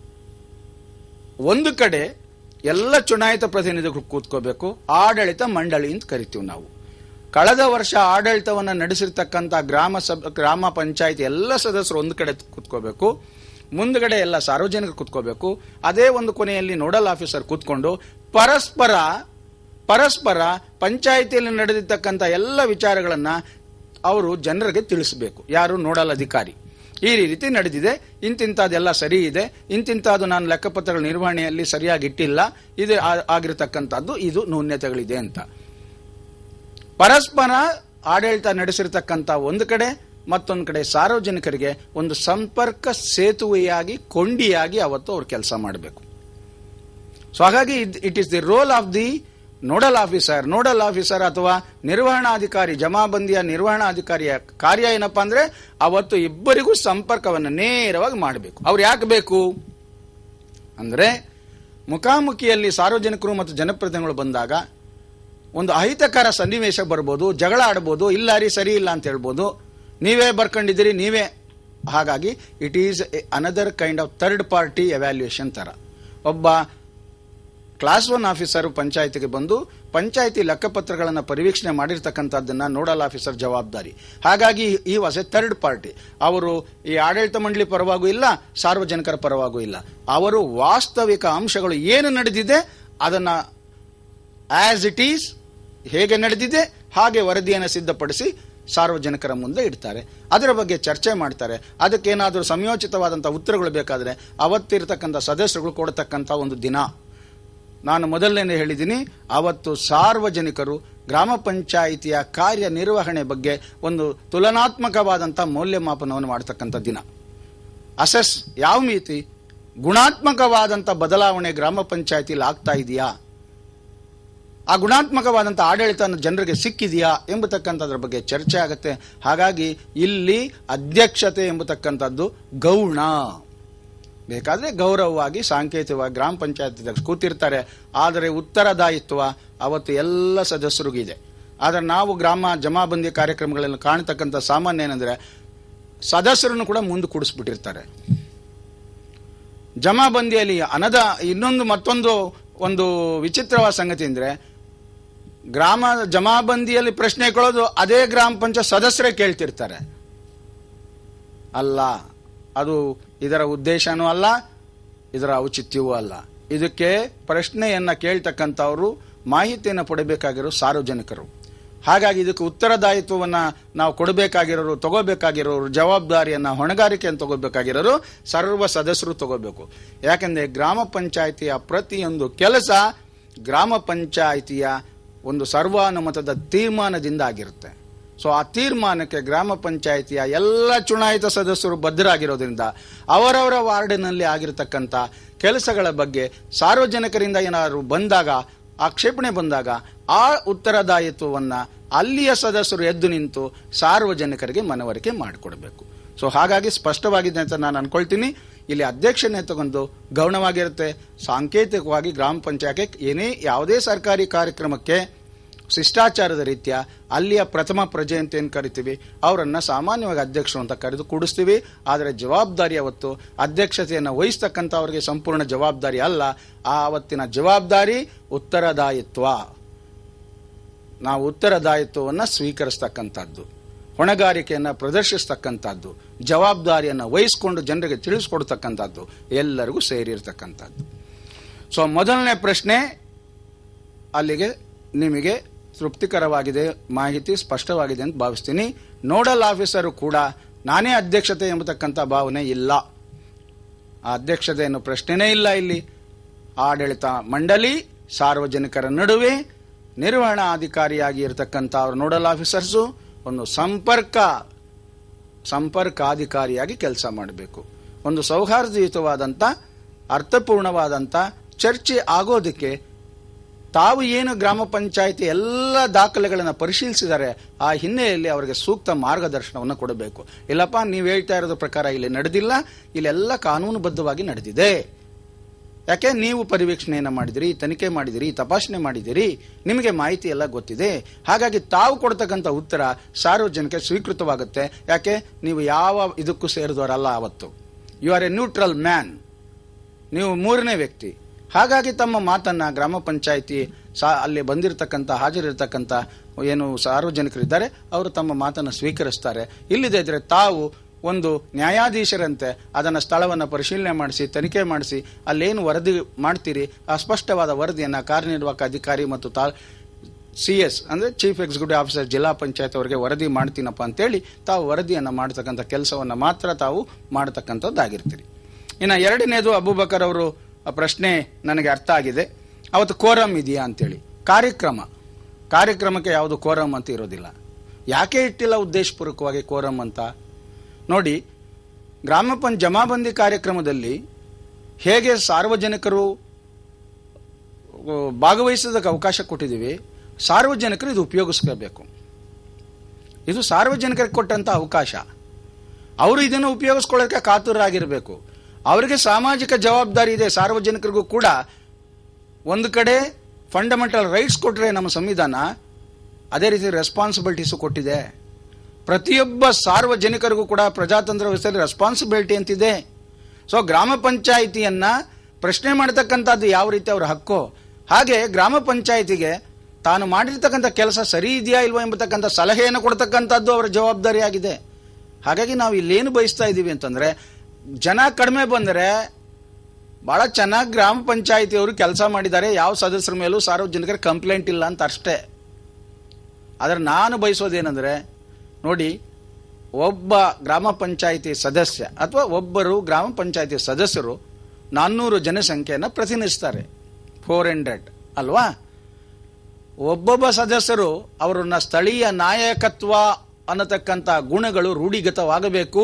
ಒಂದು ಕಡೆ ಎಲ್ಲ ಚುನಾಯಿತ ಪ್ರತಿನಿಧಿಗಳು ಕೂತ್ಕೋಬೇಕು ಆಡಳಿತ ಮಂಡಳಿ ಅಂತ ಕರಿತೀವಿ ನಾವು ಕಳೆದ ವರ್ಷ ಆಡಳಿತವನ್ನು ನಡೆಸಿರ್ತಕ್ಕಂಥ ಗ್ರಾಮ ಸಭ ಗ್ರಾಮ ಪಂಚಾಯತ್ ಎಲ್ಲ ಸದಸ್ಯರು ಒಂದು ಕಡೆ ಕೂತ್ಕೋಬೇಕು ಮುಂದ್ಗಡೆ ಎಲ್ಲ ಸಾರ್ವಜನಿಕರು ಕೂತ್ಕೋಬೇಕು ಅದೇ ಒಂದು ಕೊನೆಯಲ್ಲಿ ನೋಡಲ್ ಆಫೀಸರ್ ಕೂತ್ಕೊಂಡು ಪರಸ್ಪರ ಪರಸ್ಪರ ಪಂಚಾಯಿತಿಯಲ್ಲಿ ನಡೆದಿರ್ತಕ್ಕಂಥ ಎಲ್ಲ ವಿಚಾರಗಳನ್ನ ಅವರು ಜನರಿಗೆ ತಿಳಿಸಬೇಕು ಯಾರು ನೋಡಲ್ ಅಧಿಕಾರಿ ಈ ರೀತಿ ನಡೆದಿದೆ ಇಂತಿಂತದೆಲ್ಲ ಸರಿ ಇದೆ ಇಂತಿಂತಹದ್ದು ನಾನು ಲೆಕ್ಕಪತ್ರಗಳ ನಿರ್ವಹಣೆಯಲ್ಲಿ ಸರಿಯಾಗಿ ಇಟ್ಟಿಲ್ಲ ಇದು ಆ- ಆಗಿರತಕ್ಕಂಥದ್ದು ಇದು ನ್ಯೂನ್ಯತೆಗಳಿದೆ ಅಂತ ಪರಸ್ಪರ ಆಡಳಿತ ನಡೆಸಿರ್ತಕ್ಕಂಥ ಒಂದು ಕಡೆ ಮತ್ತೊಂದು ಕಡೆ ಸಾರ್ವಜನಿಕರಿಗೆ ಒಂದು ಸಂಪರ್ಕ ಸೇತುವೆಯಾಗಿ ಕೊಂಡಿಯಾಗಿ ಅವತ್ತು ಅವ್ರು ಕೆಲಸ ಮಾಡಬೇಕು ಸೊ ಹಾಗಾಗಿ it is the role of the nodal officer nodal officer ಅಥವಾ ನಿರ್ವಹಣಾಧಿಕಾರಿ ಜಮಾಬಂದಿಯ ನಿರ್ವಹಣಾಧಿಕಾರಿಯ ಕಾರ್ಯ ಏನಪ್ಪಾ ಅಂದ್ರೆ ಅವತ್ತು ಇಬ್ಬರಿಗೂ ಸಂಪರ್ಕವನ್ನು ನೇರವಾಗಿ ಮಾಡಬೇಕು ಅವ್ರು ಯಾಕೆ ಬೇಕು ಅಂದ್ರೆ ಮುಖಾಮುಖಿಯಲ್ಲಿ ಸಾರ್ವಜನಿಕರು ಮತ್ತು ಜನಪ್ರತಿನಿಧಿಗಳು ಬಂದಾಗ ಒಂದು ಅಹಿತಕರ ಸನ್ನಿವೇಶ ಬರ್ಬೋದು ಜಗಳ ಆಡ್ಬೋದು ಇಲ್ಲ ರೀ ಸರಿ ಇಲ್ಲ ಅಂತ ಹೇಳ್ಬೋದು ನೀವೇ ಬರ್ಕೊಂಡಿದ್ದೀರಿ ನೀವೇ ಹಾಗಾಗಿ it is another kind of third party evaluation ತರ ಒಬ್ಬ ಕ್ಲಾಸ್ ಒನ್ ಆಫೀಸರ್ ಪಂಚಾಯತಿಗೆ ಬಂದು ಪಂಚಾಯತಿ ಲೆಕ್ಕಪತ್ರಗಳನ್ನು ಪರಿವೀಕ್ಷಣೆ ಮಾಡಿರ್ತಕ್ಕಂಥದ್ದನ್ನ ನೋಡಲ್ ಆಫೀಸರ್ ಜವಾಬ್ದಾರಿ ಹಾಗಾಗಿ ಈ ವಾಸ್ ಎ ಥರ್ಡ್ ಪಾರ್ಟಿ ಅವರು ಈ ಆಡಳಿತ ಮಂಡಳಿ ಪರವಾಗೂ ಇಲ್ಲ ಸಾರ್ವಜನಿಕರ ಪರವಾಗೂ ಇಲ್ಲ ಅವರು ವಾಸ್ತವಿಕ ಅಂಶಗಳು ಏನು ನಡೆದಿದೆ ಅದನ್ನ ಆಸ್ ಇಟ್ ಈಸ್ ಹೇಗೆ ನಡೆದಿದೆ ಹಾಗೆ ವರದಿಯನ್ನು ಸಿದ್ಧಪಡಿಸಿ ಸಾರ್ವಜನಿಕರ ಮುಂದೆ ಇಡ್ತಾರೆ ಅದರ ಬಗ್ಗೆ ಚರ್ಚೆ ಮಾಡ್ತಾರೆ ಅದಕ್ಕೇನಾದರೂ ಸಂಯೋಚಿತವಾದಂಥ ಉತ್ತರಗಳು ಬೇಕಾದರೆ ಅವತ್ತಿರ್ತಕ್ಕಂಥ ಸದಸ್ಯರುಗಳು ಕೊಡತಕ್ಕಂಥ ಒಂದು ದಿನ ನಾನು ಮೊದಲನೇ ಹೇಳಿದ್ದೀನಿ ಅವತ್ತು ಸಾರ್ವಜನಿಕರು ಗ್ರಾಮ ಪಂಚಾಯಿತಿಯ ಕಾರ್ಯನಿರ್ವಹಣೆ ಬಗ್ಗೆ ಒಂದು ತುಲನಾತ್ಮಕವಾದಂಥ ಮೌಲ್ಯಮಾಪನವನ್ನು ಮಾಡತಕ್ಕಂಥ ದಿನ ಅಸೆಸ್ ಯಾವ ರೀತಿ ಗುಣಾತ್ಮಕವಾದಂಥ ಬದಲಾವಣೆ ಗ್ರಾಮ ಪಂಚಾಯಿತಿಯಲ್ಲಿ ಆಗ್ತಾ ಇದೆಯಾ ಆ ಗುಣಾತ್ಮಕವಾದಂಥ ಆಡಳಿತ ಜನರಿಗೆ ಸಿಕ್ಕಿದೆಯಾ ಎಂಬತಕ್ಕಂಥದ್ರ ಬಗ್ಗೆ ಚರ್ಚೆ ಆಗುತ್ತೆ ಹಾಗಾಗಿ ಇಲ್ಲಿ ಅಧ್ಯಕ್ಷತೆ ಎಂಬತಕ್ಕಂಥದ್ದು ಗೌಣ ಬೇಕಾದ್ರೆ ಗೌರವವಾಗಿ ಸಾಂಕೇತಿಕವಾಗಿ ಗ್ರಾಮ ಪಂಚಾಯತ್ ಕೂತಿರ್ತಾರೆ ಆದರೆ ಉತ್ತರದಾಯಿತ್ವ ಅವತ್ತು ಎಲ್ಲ ಸದಸ್ಯರಿಗಿದೆ ಆದರೆ ನಾವು ಗ್ರಾಮ ಜಮಾಬಂದಿ ಕಾರ್ಯಕ್ರಮಗಳಲ್ಲಿ ಕಾಣತಕ್ಕಂಥ ಸಾಮಾನ್ಯ ಏನಂದ್ರೆ ಸದಸ್ಯರನ್ನು ಕೂಡ ಮುಂದೆ ಕೂಡಿಸ್ಬಿಟ್ಟಿರ್ತಾರೆ ಜಮಾಬಂದಿಯಲ್ಲಿ ಅನದ ಇನ್ನೊಂದು ಮತ್ತೊಂದು ಒಂದು ವಿಚಿತ್ರವಾದ ಸಂಗತಿ ಅಂದ್ರೆ ಗ್ರಾಮ ಜಮಾಬಂದಿಯಲ್ಲಿ ಪ್ರಶ್ನೆ ಕೇಳೋದು ಅದೇ ಗ್ರಾಮ ಪಂಚಾಯತ್ ಸದಸ್ಯರೇ ಕೇಳ್ತಿರ್ತಾರೆ ಅಲ್ಲ ಅದು ಇದರ ಉದ್ದೇಶನೂ ಅಲ್ಲ ಇದರ ಔಚಿತ್ಯವೂ ಅಲ್ಲ ಇದಕ್ಕೆ ಪ್ರಶ್ನೆಯನ್ನ ಕೇಳ್ತಕ್ಕಂಥವರು ಮಾಹಿತಿಯನ್ನು ಪಡಬೇಕಾಗಿರೋ ಸಾರ್ವಜನಿಕರು ಹಾಗಾಗಿ ಇದಕ್ಕೆ ಉತ್ತರದಾಯಿತ್ವವನ್ನ ನಾವು ಕೊಡಬೇಕಾಗಿರೋರು ತಗೋಬೇಕಾಗಿರೋರು ಜವಾಬ್ದಾರಿಯನ್ನ ಹೊಣೆಗಾರಿಕೆಯನ್ನು ತಗೋಬೇಕಾಗಿರೋರು ಸರ್ವ ಸದಸ್ಯರು ತಗೋಬೇಕು ಯಾಕಂದ್ರೆ ಗ್ರಾಮ ಪಂಚಾಯಿತಿಯ ಪ್ರತಿಯೊಂದು ಕೆಲಸ ಗ್ರಾಮ ಪಂಚಾಯಿತಿಯ ಒಂದು ಸರ್ವಾನುಮತದ ತೀರ್ಮಾನದಿಂದ ಆಗಿರುತ್ತೆ ಸೊ ಆ ತೀರ್ಮಾನಕ್ಕೆ ಗ್ರಾಮ ಪಂಚಾಯಿತಿಯ ಎಲ್ಲ ಚುನಾಯಿತ ಸದಸ್ಯರು ಬದ್ಧರಾಗಿರೋದ್ರಿಂದ ಅವರವರ ವಾರ್ಡಿನಲ್ಲಿ ಆಗಿರತಕ್ಕಂಥ ಕೆಲಸಗಳ ಬಗ್ಗೆ ಸಾರ್ವಜನಿಕರಿಂದ ಏನಾದರೂ ಬಂದಾಗ ಆಕ್ಷೇಪಣೆ ಬಂದಾಗ ಆ ಉತ್ತರದಾಯಿತ್ವವನ್ನ ಅಲ್ಲಿಯ ಸದಸ್ಯರು ಎದ್ದು ನಿಂತು ಸಾರ್ವಜನಿಕರಿಗೆ ಮನವರಿಕೆ ಮಾಡಿಕೊಡ್ಬೇಕು ಸೊ ಹಾಗಾಗಿ ಸ್ಪಷ್ಟವಾಗಿದೆ ಅಂತ ನಾನು ಅನ್ಕೊಳ್ತೀನಿ ಇಲ್ಲಿ ಅಧ್ಯಕ್ಷನೇ ತಗೊಂಡು ಗೌಣವಾಗಿರುತ್ತೆ ಸಾಂಕೇತಿಕವಾಗಿ ಗ್ರಾಮ ಪಂಚಾಯತ್ ಏನೇ ಯಾವುದೇ ಸರ್ಕಾರಿ ಕಾರ್ಯಕ್ರಮಕ್ಕೆ ಶಿಷ್ಟಾಚಾರದ ರೀತ್ಯ ಅಲ್ಲಿಯ ಪ್ರಥಮ ಪ್ರಜೆ ಅಂತ ಏನು ಕರಿತೀವಿ ಅವರನ್ನ ಸಾಮಾನ್ಯವಾಗಿ ಅಧ್ಯಕ್ಷರು ಅಂತ ಕರೆದು ಕೂಡಿಸ್ತೀವಿ ಆದರೆ ಜವಾಬ್ದಾರಿ ಅವತ್ತು ಅಧ್ಯಕ್ಷತೆಯನ್ನು ವಹಿಸ್ತಕ್ಕಂಥವ್ರಿಗೆ ಸಂಪೂರ್ಣ ಜವಾಬ್ದಾರಿ ಅಲ್ಲ ಆ ಅವತ್ತಿನ ಜವಾಬ್ದಾರಿ ಉತ್ತರದಾಯಿತ್ವ ನಾವು ಉತ್ತರದಾಯಿತ್ವವನ್ನು ಸ್ವೀಕರಿಸ್ತಕ್ಕಂಥದ್ದು ಹೊಣೆಗಾರಿಕೆಯನ್ನು ಪ್ರದರ್ಶಿಸ್ತಕ್ಕಂಥದ್ದು ಜವಾಬ್ದಾರಿಯನ್ನು ವಹಿಸಿಕೊಂಡು ಜನರಿಗೆ ತಿಳಿಸ್ಕೊಡ್ತಕ್ಕಂಥದ್ದು ಎಲ್ಲರಿಗೂ ಸೇರಿರ್ತಕ್ಕಂಥದ್ದು ಸೊ ಮೊದಲನೇ ಪ್ರಶ್ನೆ ಅಲ್ಲಿಗೆ ನಿಮಗೆ ತೃಪ್ತಿಕರವಾಗಿದೆ ಮಾಹಿತಿ ಸ್ಪಷ್ಟವಾಗಿದೆ ಅಂತ ಭಾವಿಸ್ತೀನಿ ನೋಡಲ್ ಆಫೀಸರು ಕೂಡ ನಾನೇ ಅಧ್ಯಕ್ಷತೆ ಎಂಬತಕ್ಕಂಥ ಭಾವನೆ ಇಲ್ಲ ಆ ಅಧ್ಯಕ್ಷತೆಯನ್ನು ಪ್ರಶ್ನೆನೇ ಇಲ್ಲ ಇಲ್ಲಿ ಆಡಳಿತ ಮಂಡಳಿ ಸಾರ್ವಜನಿಕರ ನಡುವೆ ನಿರ್ವಹಣಾ ಅಧಿಕಾರಿಯಾಗಿ ಇರತಕ್ಕಂಥ ಅವರು ನೋಡಲ್ ಆಫೀಸರ್ಸು ಒಂದು ಸಂಪರ್ಕ ಸಂಪರ್ಕಾಧಿಕಾರಿಯಾಗಿ ಕೆಲಸ ಮಾಡಬೇಕು ಒಂದು ಸೌಹಾರ್ದಯುತವಾದಂಥ ಅರ್ಥಪೂರ್ಣವಾದಂಥ ಚರ್ಚೆ ಆಗೋದಕ್ಕೆ ತಾವು ಏನು ಗ್ರಾಮ ಪಂಚಾಯಿತಿ ಎಲ್ಲ ದಾಖಲೆಗಳನ್ನು ಪರಿಶೀಲಿಸಿದ್ದಾರೆ ಆ ಹಿನ್ನೆಲೆಯಲ್ಲಿ ಅವರಿಗೆ ಸೂಕ್ತ ಮಾರ್ಗದರ್ಶನವನ್ನು ಕೊಡಬೇಕು ಇಲ್ಲಪ್ಪ ನೀವು ಹೇಳ್ತಾ ಇರೋದ್ರ ಪ್ರಕಾರ ಇಲ್ಲಿ ನಡೆದಿಲ್ಲ ಇಲ್ಲೆಲ್ಲ ಕಾನೂನುಬದ್ಧವಾಗಿ ನಡೆದಿದೆ ಯಾಕೆ ನೀವು ಪರಿವೀಕ್ಷಣೆಯನ್ನು ಮಾಡಿದಿರಿ ತನಿಖೆ ಮಾಡಿದಿರಿ ತಪಾಸಣೆ ಮಾಡಿದಿರಿ ನಿಮಗೆ ಮಾಹಿತಿ ಎಲ್ಲ ಗೊತ್ತಿದೆ ಹಾಗಾಗಿ ತಾವು ಕೊಡ್ತಕ್ಕಂಥ ಉತ್ತರ ಸಾರ್ವಜನಿಕ ಸ್ವೀಕೃತವಾಗುತ್ತೆ ಯಾಕೆ ನೀವು ಯಾವ ಇದಕ್ಕೂ ಸೇರಿದವರಲ್ಲ ಅವತ್ತು you are a neutral man ನೀವು ಮೂರನೇ ವ್ಯಕ್ತಿ ಹಾಗಾಗಿ ತಮ್ಮ ಮಾತನ್ನ ಗ್ರಾಮ ಪಂಚಾಯಿತಿ ಸಾ ಅಲ್ಲಿ ಬಂದಿರತಕ್ಕಂಥ ಹಾಜರಿರ್ತಕ್ಕಂಥ ಏನು ಸಾರ್ವಜನಿಕರಿದ್ದಾರೆ ಅವರು ತಮ್ಮ ಮಾತನ್ನು ಸ್ವೀಕರಿಸ್ತಾರೆ ಇಲ್ಲದೇ ಇದ್ರೆ ತಾವು ಒಂದು ನ್ಯಾಯಾಧೀಶರಂತೆ ಅದನ್ನು ಸ್ಥಳವನ್ನು ಪರಿಶೀಲನೆ ಮಾಡಿಸಿ ತನಿಖೆ ಮಾಡಿಸಿ ಅಲ್ಲೇನು ವರದಿ ಮಾಡ್ತೀರಿ ಆ ಸ್ಪಷ್ಟವಾದ ವರದಿಯನ್ನು ಕಾರ್ಯನಿರ್ವಾಹಕ ಅಧಿಕಾರಿ ಮತ್ತು ತಾ ಸಿ ಎಸ್ ಅಂದರೆ ಚೀಫ್ ಎಕ್ಸಿಕ್ಯೂಟಿವ್ ಆಫೀಸರ್ ಜಿಲ್ಲಾ ಪಂಚಾಯತ್ ಅವರಿಗೆ ವರದಿ ಮಾಡ್ತೀನಪ್ಪ ಅಂತೇಳಿ ತಾವು ವರದಿಯನ್ನು ಮಾಡ್ತಕ್ಕಂಥ ಕೆಲಸವನ್ನು ಮಾತ್ರ ತಾವು ಮಾಡತಕ್ಕಂಥದ್ದಾಗಿರ್ತೀರಿ ಇನ್ನು ಎರಡನೇದು ಅಬೂಬಕರ್ ಅವರು ಆ ಪ್ರಶ್ನೆ ನನಗೆ ಅರ್ಥ ಆಗಿದೆ ಅವತ್ತು ಕೋರಮ್ ಇದೆಯಾ ಅಂತೇಳಿ ಕಾರ್ಯಕ್ರಮ ಕಾರ್ಯಕ್ರಮಕ್ಕೆ ಯಾವುದು ಕೋರಮ್ ಅಂತ ಇರೋದಿಲ್ಲ ಯಾಕೆ ಇಟ್ಟಿಲ್ಲ ಉದ್ದೇಶಪೂರ್ವಕವಾಗಿ ಕೋರಮ್ ಅಂತ ನೋಡಿ ಗ್ರಾಮ ಪಂಚ ಜಮಾಬಂದಿ ಕಾರ್ಯಕ್ರಮದಲ್ಲಿ ಹೇಗೆ ಸಾರ್ವಜನಿಕರು ಆ, ಭಾಗವಹಿಸೋದಕ್ಕೆ ಅವಕಾಶ ಕೊಟ್ಟಿದ್ದೀವಿ ಸಾರ್ವಜನಿಕರು ಇದು ಉಪಯೋಗಿಸ್ಕೋಬೇಕು ಇದು ಸಾರ್ವಜನಿಕರಿಗೆ ಕೊಟ್ಟಂತ ಅವಕಾಶ ಅವರು ಇದನ್ನು ಉಪಯೋಗಿಸ್ಕೊಳ್ಳೋಕೆ ಕಾತುರರಾಗಿರಬೇಕು ಅವರಿಗೆ ಸಾಮಾಜಿಕ ಜವಾಬ್ದಾರಿ ಇದೆ ಸಾರ್ವಜನಿಕರಿಗೂ ಕೂಡ ಒಂದು ಕಡೆ ಫಂಡಮೆಂಟಲ್ ರೈಟ್ಸ್ ಕೊಟ್ಟರೆ ನಮ್ಮ ಸಂವಿಧಾನ ಅದೇ ರೀತಿ ರೆಸ್ಪಾನ್ಸಿಬಿಲಿಟೀಸು ಕೊಟ್ಟಿದೆ ಪ್ರತಿಯೊಬ್ಬ ಸಾರ್ವಜನಿಕರಿಗೂ ಕೂಡ ಪ್ರಜಾತಂತ್ರ ವ್ಯವಸ್ಥೆಯಲ್ಲಿ ರೆಸ್ಪಾನ್ಸಿಬಿಲಿಟಿ ಅಂತಿದೆ ಸೊ ಗ್ರಾಮ ಪಂಚಾಯಿತಿಯನ್ನ ಪ್ರಶ್ನೆ ಮಾಡತಕ್ಕಂಥದ್ದು ಯಾವ ರೀತಿ ಅವರ ಹಕ್ಕು ಹಾಗೆ ಗ್ರಾಮ ಪಂಚಾಯಿತಿಗೆ ತಾನು ಮಾಡಿರ್ತಕ್ಕಂಥ ಕೆಲಸ ಸರಿ ಇದೆಯಾ ಇಲ್ವಾ ಎಂಬತಕ್ಕಂಥ ಸಲಹೆಯನ್ನು ಕೊಡ್ತಕ್ಕಂಥದ್ದು ಅವರ ಜವಾಬ್ದಾರಿ ಆಗಿದೆ ಹಾಗಾಗಿ ನಾವು ಇಲ್ಲೇನು ಬಯಸ್ತಾ ಇದ್ದೀವಿ ಅಂತಂದ್ರೆ ಜನ ಕಡಿಮೆ ಬಂದರೆ ಬಹಳ ಚೆನ್ನಾಗಿ ಗ್ರಾಮ ಪಂಚಾಯಿತಿಯವರು ಕೆಲಸ ಮಾಡಿದ್ದಾರೆ ಯಾವ ಸದಸ್ಯರ ಮೇಲೂ ಸಾರ್ವಜನಿಕರ ಕಂಪ್ಲೇಂಟ್ ಇಲ್ಲ ಅಂತ ಅಷ್ಟೇ ಆದರೆ ನಾನು ಬಯಸೋದೇನೆಂದರೆ ನೋಡಿ ಒಬ್ಬ ಗ್ರಾಮ ಪಂಚಾಯಿತಿ ಸದಸ್ಯ ಅಥವಾ ಒಬ್ಬರು ಗ್ರಾಮ ಪಂಚಾಯಿತಿ ಸದಸ್ಯರು ನಾನ್ನೂರು ಜನಸಂಖ್ಯೆಯನ್ನು ಪ್ರತಿನಿಧಿಸ್ತಾರೆ ಫೋರ್ ಹಂಡ್ರೆಡ್ ಅಲ್ವಾ ಒಬ್ಬೊಬ್ಬ ಸದಸ್ಯರು ಅವರನ್ನ ಸ್ಥಳೀಯ ನಾಯಕತ್ವ ಅನ್ನತಕ್ಕಂಥ ಗುಣಗಳು ರೂಢಿಗತವಾಗಬೇಕು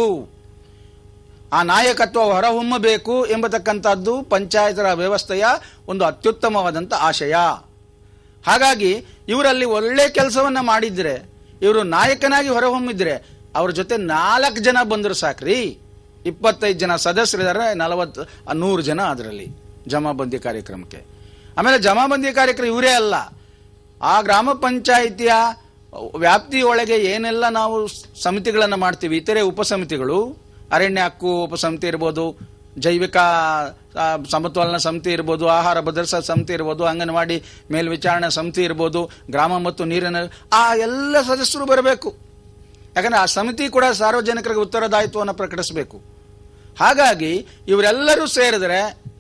ಆ ನಾಯಕತ್ವ ಹೊರಹೊಮ್ಮಬೇಕು ಎಂಬತಕ್ಕಂಥದ್ದು ಪಂಚಾಯತರ ವ್ಯವಸ್ಥೆಯ ಒಂದು ಅತ್ಯುತ್ತಮವಾದಂಥ ಆಶಯ ಹಾಗಾಗಿ ಇವರಲ್ಲಿ ಒಳ್ಳೆ ಕೆಲಸವನ್ನ ಮಾಡಿದ್ರೆ ಇವರು ನಾಯಕನಾಗಿ ಹೊರಹೊಮ್ಮಿದ್ರೆ ಅವ್ರ ಜೊತೆ ನಾಲ್ಕು ಜನ ಬಂದರು ಸಾಕ್ರಿ ಇಪ್ಪತ್ತೈದು ಜನ ಸದಸ್ಯರಿದ್ದಾರೆ ನಲವತ್ತು ನೂರು ಜನ ಅದರಲ್ಲಿ ಜಮಾಬಂದಿ ಕಾರ್ಯಕ್ರಮಕ್ಕೆ ಆಮೇಲೆ ಜಮಾಬಂದಿ ಕಾರ್ಯಕ್ರಮ ಇವರೇ ಅಲ್ಲ ಆ ಗ್ರಾಮ ಪಂಚಾಯಿತಿಯ ವ್ಯಾಪ್ತಿಯೊಳಗೆ ಏನೆಲ್ಲ ನಾವು ಸಮಿತಿಗಳನ್ನು ಮಾಡ್ತೀವಿ ಇತರೆ ಉಪಸಮಿತಿಗಳು ಅರಣ್ಯ ಹಕ್ಕು ಉಪಸಮಿತಿ ಇರ್ಬೋದು ಜೈವಿಕ ಆ, ಸಮತೋಲನ ಸಮಿತಿ ಇರ್ಬೋದು ಆಹಾರ ಭದ್ರತಾ ಸಮಿತಿ ಇರ್ಬೋದು ಅಂಗನವಾಡಿ ಮೇಲ್ವಿಚಾರಣಾ ಸಮಿತಿ ಇರ್ಬೋದು ಗ್ರಾಮ ಮತ್ತು ನೀರಿನ ಆ ಎಲ್ಲ ಸದಸ್ಯರು ಬರಬೇಕು ಯಾಕಂದ್ರೆ ಆ ಸಮಿತಿ ಕೂಡ ಸಾರ್ವಜನಿಕರಿಗೆ ಉತ್ತರದಾಯಿತ್ವವನ್ನು ಪ್ರಕಟಿಸಬೇಕು ಹಾಗಾಗಿ ಇವರೆಲ್ಲರೂ ಸೇರಿದ್ರೆ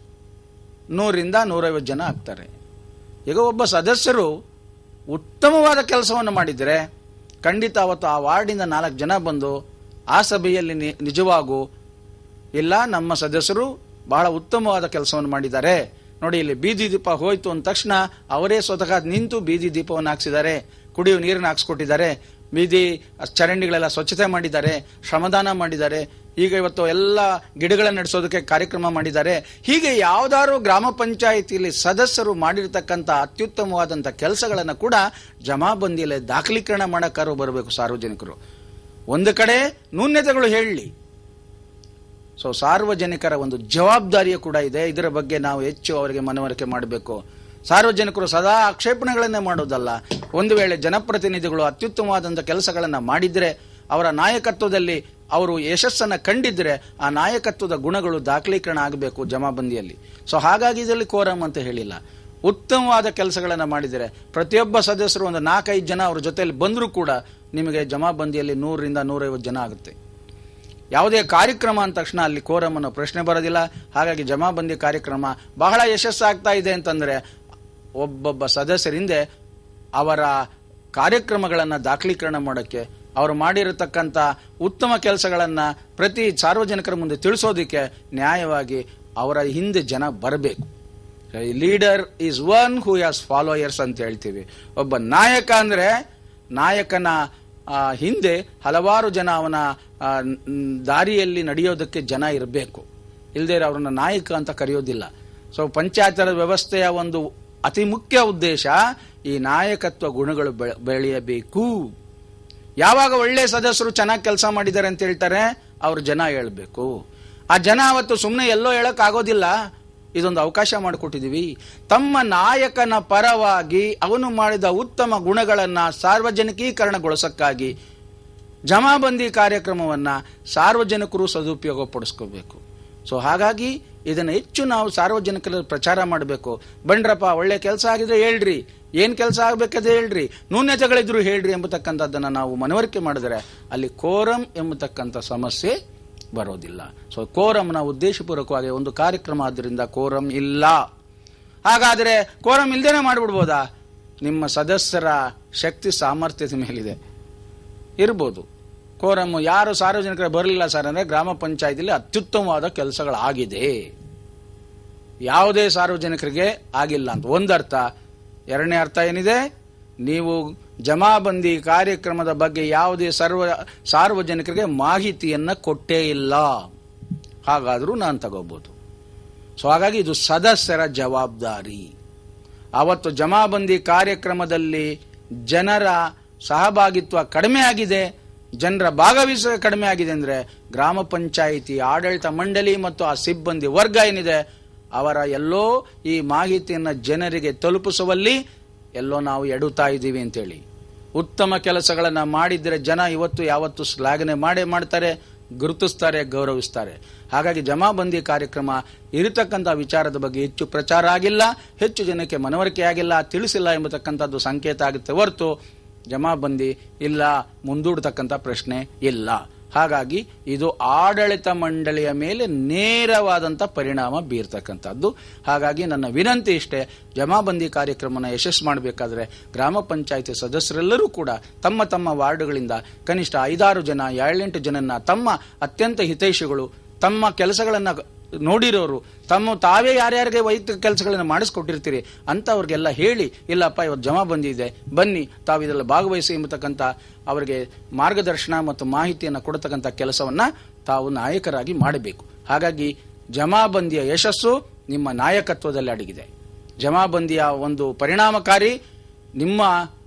ನೂರಿಂದ ನೂರೈವತ್ತು ಜನ ಆಗ್ತಾರೆ ಈಗ ಒಬ್ಬ ಸದಸ್ಯರು ಉತ್ತಮವಾದ ಕೆಲಸವನ್ನು ಮಾಡಿದರೆ ಖಂಡಿತ ಅವತ್ತು ಆ ವಾರ್ಡಿಂದ ನಾಲ್ಕು ಜನ ಬಂದು ಆ ಸಭೆಯಲ್ಲಿ ನಿ- ನಿಜವಾಗೂ ಇಲ್ಲ ನಮ್ಮ ಸದಸ್ಯರು ಬಹಳ ಉತ್ತಮವಾದ ಕೆಲಸವನ್ನು ಮಾಡಿದ್ದಾರೆ ನೋಡಿ ಇಲ್ಲಿ ಬೀದಿ ದೀಪ ಹೋಯ್ತು ಅಂದ ತಕ್ಷಣ ಅವರೇ ಸ್ವತಃ ನಿಂತು ಬೀದಿ ದೀಪವನ್ನು ಹಾಕ್ಸಿದ್ದಾರೆ ಕುಡಿಯುವ ನೀರನ್ನು ಹಾಕ್ಸ್ಕೊಟ್ಟಿದ್ದಾರೆ ಬೀದಿ ಚರಂಡಿಗಳೆಲ್ಲ ಸ್ವಚ್ಛತೆ ಮಾಡಿದ್ದಾರೆ ಶ್ರಮದಾನ ಮಾಡಿದ್ದಾರೆ ಈಗ ಇವತ್ತು ಎಲ್ಲ ಗಿಡಗಳನ್ನು ನಡೆಸೋದಕ್ಕೆ ಕಾರ್ಯಕ್ರಮ ಮಾಡಿದ್ದಾರೆ ಹೀಗೆ ಯಾವ್ದಾದ್ರು ಗ್ರಾಮ ಪಂಚಾಯಿತಿಯಲ್ಲಿ ಸದಸ್ಯರು ಮಾಡಿರ್ತಕ್ಕಂಥ ಅತ್ಯುತ್ತಮವಾದಂಥ ಕೆಲಸಗಳನ್ನು ಕೂಡ ಜಮಾಬಂದಿಯಲ್ಲಿ ದಾಖಲೀಕರಣ ಮಾಡಕ್ಕಾರು ಬರಬೇಕು ಸಾರ್ವಜನಿಕರು ಒಂದು ಕಡೆ ನ್ಯೂನ್ಯತೆಗಳು ಹೇಳಲಿ ಸೊ ಸಾರ್ವಜನಿಕರ ಒಂದು ಜವಾಬ್ದಾರಿಯೂ ಕೂಡ ಇದೆ ಇದರ ಬಗ್ಗೆ ನಾವು ಹೆಚ್ಚು ಅವರಿಗೆ ಮನವರಿಕೆ ಮಾಡಬೇಕು ಸಾರ್ವಜನಿಕರು ಸದಾ ಆಕ್ಷೇಪಣೆಗಳನ್ನೇ ಮಾಡೋದಲ್ಲ ಒಂದು ವೇಳೆ ಜನಪ್ರತಿನಿಧಿಗಳು ಅತ್ಯುತ್ತಮವಾದಂಥ ಕೆಲಸಗಳನ್ನು ಮಾಡಿದ್ರೆ ಅವರ ನಾಯಕತ್ವದಲ್ಲಿ ಅವರು ಯಶಸ್ಸನ್ನು ಕಂಡಿದ್ರೆ ಆ ನಾಯಕತ್ವದ ಗುಣಗಳು ದಾಖಲೀಕರಣ ಆಗಬೇಕು ಜಮಾಬಂದಿಯಲ್ಲಿ ಸೊ ಹಾಗಾಗಿ ಇದರಲ್ಲಿ ಕೋರಂ ಅಂತ ಹೇಳಿಲ್ಲ ಉತ್ತಮವಾದ ಕೆಲಸಗಳನ್ನು ಮಾಡಿದರೆ ಪ್ರತಿಯೊಬ್ಬ ಸದಸ್ಯರು ಒಂದು ನಾಲ್ಕೈದು ಜನ ಅವ್ರ ಜೊತೆಯಲ್ಲಿ ಬಂದರೂ ಕೂಡ ನಿಮಗೆ ಜಮಾಬಂದಿಯಲ್ಲಿ ನೂರರಿಂದ ನೂರೈವತ್ತು ಜನ ಆಗುತ್ತೆ ಯಾವುದೇ ಕಾರ್ಯಕ್ರಮ ಅಂದ ತಕ್ಷಣ ಅಲ್ಲಿ ಕೋರಂ ಅನ್ನೋ ಪ್ರಶ್ನೆ ಬರೋದಿಲ್ಲ ಹಾಗಾಗಿ ಜಮಾಬಂದಿ ಕಾರ್ಯಕ್ರಮ ಬಹಳ ಯಶಸ್ಸಾಗ್ತಾ ಇದೆ ಅಂತಂದ್ರೆ ಒಬ್ಬೊಬ್ಬ ಸದಸ್ಯರಿಂದ ಅವರ ಕಾರ್ಯಕ್ರಮಗಳನ್ನು ದಾಖಲೀಕರಣ ಮಾಡೋಕ್ಕೆ ಅವರು ಮಾಡಿರತಕ್ಕಂಥ ಉತ್ತಮ ಕೆಲಸಗಳನ್ನು ಪ್ರತಿ ಸಾರ್ವಜನಿಕರ ಮುಂದೆ ತಿಳಿಸೋದಕ್ಕೆ ನ್ಯಾಯವಾಗಿ ಅವರ ಹಿಂದೆ ಜನ ಬರಬೇಕು leader is one who has followers ಅಂತ ಹೇಳ್ತೀವಿ ಒಬ್ಬ ನಾಯಕ ಅಂದ್ರೆ ನಾಯಕನ ಆ, ಹಿಂದೆ ಹಲವಾರು ಜನ ಅವನ ಆ, ನ್- ದಾರಿಯಲ್ಲಿ ನಡೆಯೋದಕ್ಕೆ ಜನ ಇರಬೇಕು ಇಲ್ಲದೇ ಅವ್ರನ್ನ ನಾಯಕ ಅಂತ ಕರೆಯೋದಿಲ್ಲ ಸೊ ಪಂಚಾಯತ್ ರಾಜ್ ವ್ಯವಸ್ಥೆಯ ಒಂದು ಅತಿ ಮುಖ್ಯ ಉದ್ದೇಶ ಈ ನಾಯಕತ್ವ ಗುಣಗಳು ಬೆಳ- ಬೆಳೆಯಬೇಕು ಯಾವಾಗ ಒಳ್ಳೆ ಸದಸ್ಯರು ಚೆನ್ನಾಗಿ ಕೆಲಸ ಮಾಡಿದ್ದಾರೆ ಅಂತ ಹೇಳ್ತಾರೆ ಅವ್ರ ಜನ ಹೇಳ್ಬೇಕು ಆ ಜನ ಅವತ್ತು ಸುಮ್ಮನೆ ಎಲ್ಲೋ ಹೇಳಕ್ ಆಗೋದಿಲ್ಲ ಇದೊಂದು ಅವಕಾಶ ಮಾಡಿಕೊಟ್ಟಿದೀವಿ ತಮ್ಮ ನಾಯಕನ ಪರವಾಗಿ ಅವನು ಮಾಡಿದ ಉತ್ತಮ ಗುಣಗಳನ್ನ ಸಾರ್ವಜನಿಕೀಕರಣಗೊಳಿಸಕ್ಕಾಗಿ ಜಮಾಬಂದಿ ಕಾರ್ಯಕ್ರಮವನ್ನ ಸಾರ್ವಜನಿಕರು ಸದುಪಯೋಗಪಡಿಸ್ಕೋಬೇಕು ಸೊ ಹಾಗಾಗಿ ಇದನ್ನು ಹೆಚ್ಚು ನಾವು ಸಾರ್ವಜನಿಕರ ಪ್ರಚಾರ ಮಾಡಬೇಕು ಬಂಡ್ರಪ್ಪ ಒಳ್ಳೆ ಕೆಲಸ ಆಗಿದ್ರೆ ಹೇಳ್ರಿ ಏನ್ ಕೆಲಸ ಆಗ್ಬೇಕಾದ್ರೆ ಹೇಳ್ರಿ ನ್ಯೂನ್ಯತೆಗಳಿದ್ರು ಹೇಳ್ರಿ ಎಂಬತಕ್ಕಂಥದ್ದನ್ನು ನಾವು ಮನವರಿಕೆ ಮಾಡಿದರೆ ಅಲ್ಲಿ ಕೋರಂ ಎಂಬತಕ್ಕಂಥ ಸಮಸ್ಯೆ ಬರೋದಿಲ್ಲ ಸೊ ಕೋರಂನ ಉದ್ದೇಶಪೂರ್ವಕವಾಗಿ ಒಂದು ಕಾರ್ಯಕ್ರಮ ಆದ್ದರಿಂದ ಕೋರಂ ಇಲ್ಲ ಹಾಗಾದರೆ ಕೋರಂ ಇಲ್ದೇನೆ ಮಾಡಿಬಿಡ್ಬೋದಾ ನಿಮ್ಮ ಸದಸ್ಯರ ಶಕ್ತಿ ಸಾಮರ್ಥ್ಯದ ಮೇಲಿದೆ ಇರ್ಬೋದು ಕೋರಮ್ ಯಾರು ಸಾರ್ವಜನಿಕರು ಬರಲಿಲ್ಲ ಸರ್ ಅಂದ್ರೆ ಗ್ರಾಮ ಪಂಚಾಯತಿಲಿ ಅತ್ಯುತ್ತಮವಾದ ಕೆಲಸಗಳಾಗಿದೆ ಯಾವುದೇ ಸಾರ್ವಜನಿಕರಿಗೆ ಆಗಿಲ್ಲ ಅಂತ ಒಂದರ್ಥ ಎರಡನೇ ಅರ್ಥ ಏನಿದೆ ನೀವು ಜಮಾಬಂದಿ ಕಾರ್ಯಕ್ರಮದ ಬಗ್ಗೆ ಯಾವುದೇ ಸರ್ವ ಸಾರ್ವಜನಿಕರಿಗೆ ಮಾಹಿತಿಯನ್ನ ಕೊಟ್ಟೇ ಇಲ್ಲ ಹಾಗಾದರೂ ನಾನು ತಗೋಬಹುದು ಸೊ ಹಾಗಾಗಿ ಇದು ಸದಸ್ಯರ ಜವಾಬ್ದಾರಿ ಅವತ್ತು ಜಮಾಬಂದಿ ಕಾರ್ಯಕ್ರಮದಲ್ಲಿ ಜನರ ಸಹಭಾಗಿತ್ವ ಕಡಿಮೆ ಆಗಿದೆ ಜನರ ಭಾಗವಹಿಸ ಕಡಿಮೆ ಆಗಿದೆ ಅಂದ್ರೆ ಗ್ರಾಮ ಪಂಚಾಯಿತಿ ಆಡಳಿತ ಮಂಡಳಿ ಮತ್ತು ಆ ಸಿಬ್ಬಂದಿ ವರ್ಗ ಏನಿದೆ ಅವರ ಎಲ್ಲೋ ಈ ಮಾಹಿತಿಯನ್ನ ಜನರಿಗೆ ತಲುಪಿಸುವಲ್ಲಿ ಎಲ್ಲೋ ನಾವು ಎಡುತ್ತಾ ಇದ್ದೀವಿ ಅಂತೇಳಿ ಉತ್ತಮ ಕೆಲಸಗಳನ್ನ ಮಾಡಿದ್ರೆ ಜನ ಇವತ್ತು ಯಾವತ್ತು ಶ್ಲಾಘನೆ ಮಾಡೇ ಮಾಡ್ತಾರೆ ಗುರುತಿಸ್ತಾರೆ ಗೌರವಿಸ್ತಾರೆ ಹಾಗಾಗಿ ಜಮಾಬಂದಿ ಕಾರ್ಯಕ್ರಮ ಇರತಕ್ಕಂಥ ವಿಚಾರದ ಬಗ್ಗೆ ಹೆಚ್ಚು ಪ್ರಚಾರ ಆಗಿಲ್ಲ ಹೆಚ್ಚು ಜನಕ್ಕೆ ಮನವರಿಕೆ ಆಗಿಲ್ಲ ತಿಳಿಸಿಲ್ಲ ಎಂಬತಕ್ಕಂಥದ್ದು ಸಂಕೇತ ಆಗುತ್ತೆ ಹೊರತು ಜಮಾಬಂದಿ ಇಲ್ಲ ಮುಂದೂಡತಕ್ಕಂಥ ಪ್ರಶ್ನೆ ಇಲ್ಲ ಹಾಗಾಗಿ ಇದು ಆಡಳಿತ ಮಂಡಳಿಯ ಮೇಲೆ ನೇರವಾದಂಥ ಪರಿಣಾಮ ಬೀರ್ತಕ್ಕಂಥದ್ದು ಹಾಗಾಗಿ ನನ್ನ ವಿನಂತಿ ಇಷ್ಟೇ ಜಮಾಬಂದಿ ಕಾರ್ಯಕ್ರಮನ ಯಶಸ್ಸು ಮಾಡಬೇಕಾದ್ರೆ ಗ್ರಾಮ ಪಂಚಾಯತಿ ಸದಸ್ಯರೆಲ್ಲರೂ ಕೂಡ ತಮ್ಮ ತಮ್ಮ ವಾರ್ಡ್ಗಳಿಂದ ಕನಿಷ್ಠ ಐದಾರು ಜನ ಏಳೆಂಟು ಜನನ್ನ ತಮ್ಮ ಅತ್ಯಂತ ಹಿತೈಷಿಗಳು ತಮ್ಮ ಕೆಲಸಗಳನ್ನ ನೋಡಿರೋರು ತಮ್ಮ ತಾವೇ ಯಾರ್ಯಾರಿಗೆ ವೈಯಕ್ತಿಕ ಕೆಲಸಗಳನ್ನು ಮಾಡಿಸ್ಕೊಟ್ಟಿರ್ತೀರಿ ಅಂತವ್ರಿಗೆಲ್ಲ ಹೇಳಿ ಇಲ್ಲಪ್ಪ ಇವತ್ತು ಜಮಾ ಬಂದಿದೆ ಬನ್ನಿ ತಾವು ಇದರಲ್ಲಿ ಭಾಗವಹಿಸಿ ಎಂಬತಕ್ಕಂಥ ಅವರಿಗೆ ಮಾರ್ಗದರ್ಶನ ಮತ್ತು ಮಾಹಿತಿಯನ್ನು ಕೊಡತಕ್ಕಂಥ ಕೆಲಸವನ್ನ ತಾವು ನಾಯಕರಾಗಿ ಮಾಡಬೇಕು ಹಾಗಾಗಿ ಜಮಾಬಂದಿಯ ಯಶಸ್ಸು ನಿಮ್ಮ ನಾಯಕತ್ವದಲ್ಲಿ ಅಡಗಿದೆ ಜಮಾಬಂದಿಯ ಒಂದು ಪರಿಣಾಮಕಾರಿ ನಿಮ್ಮ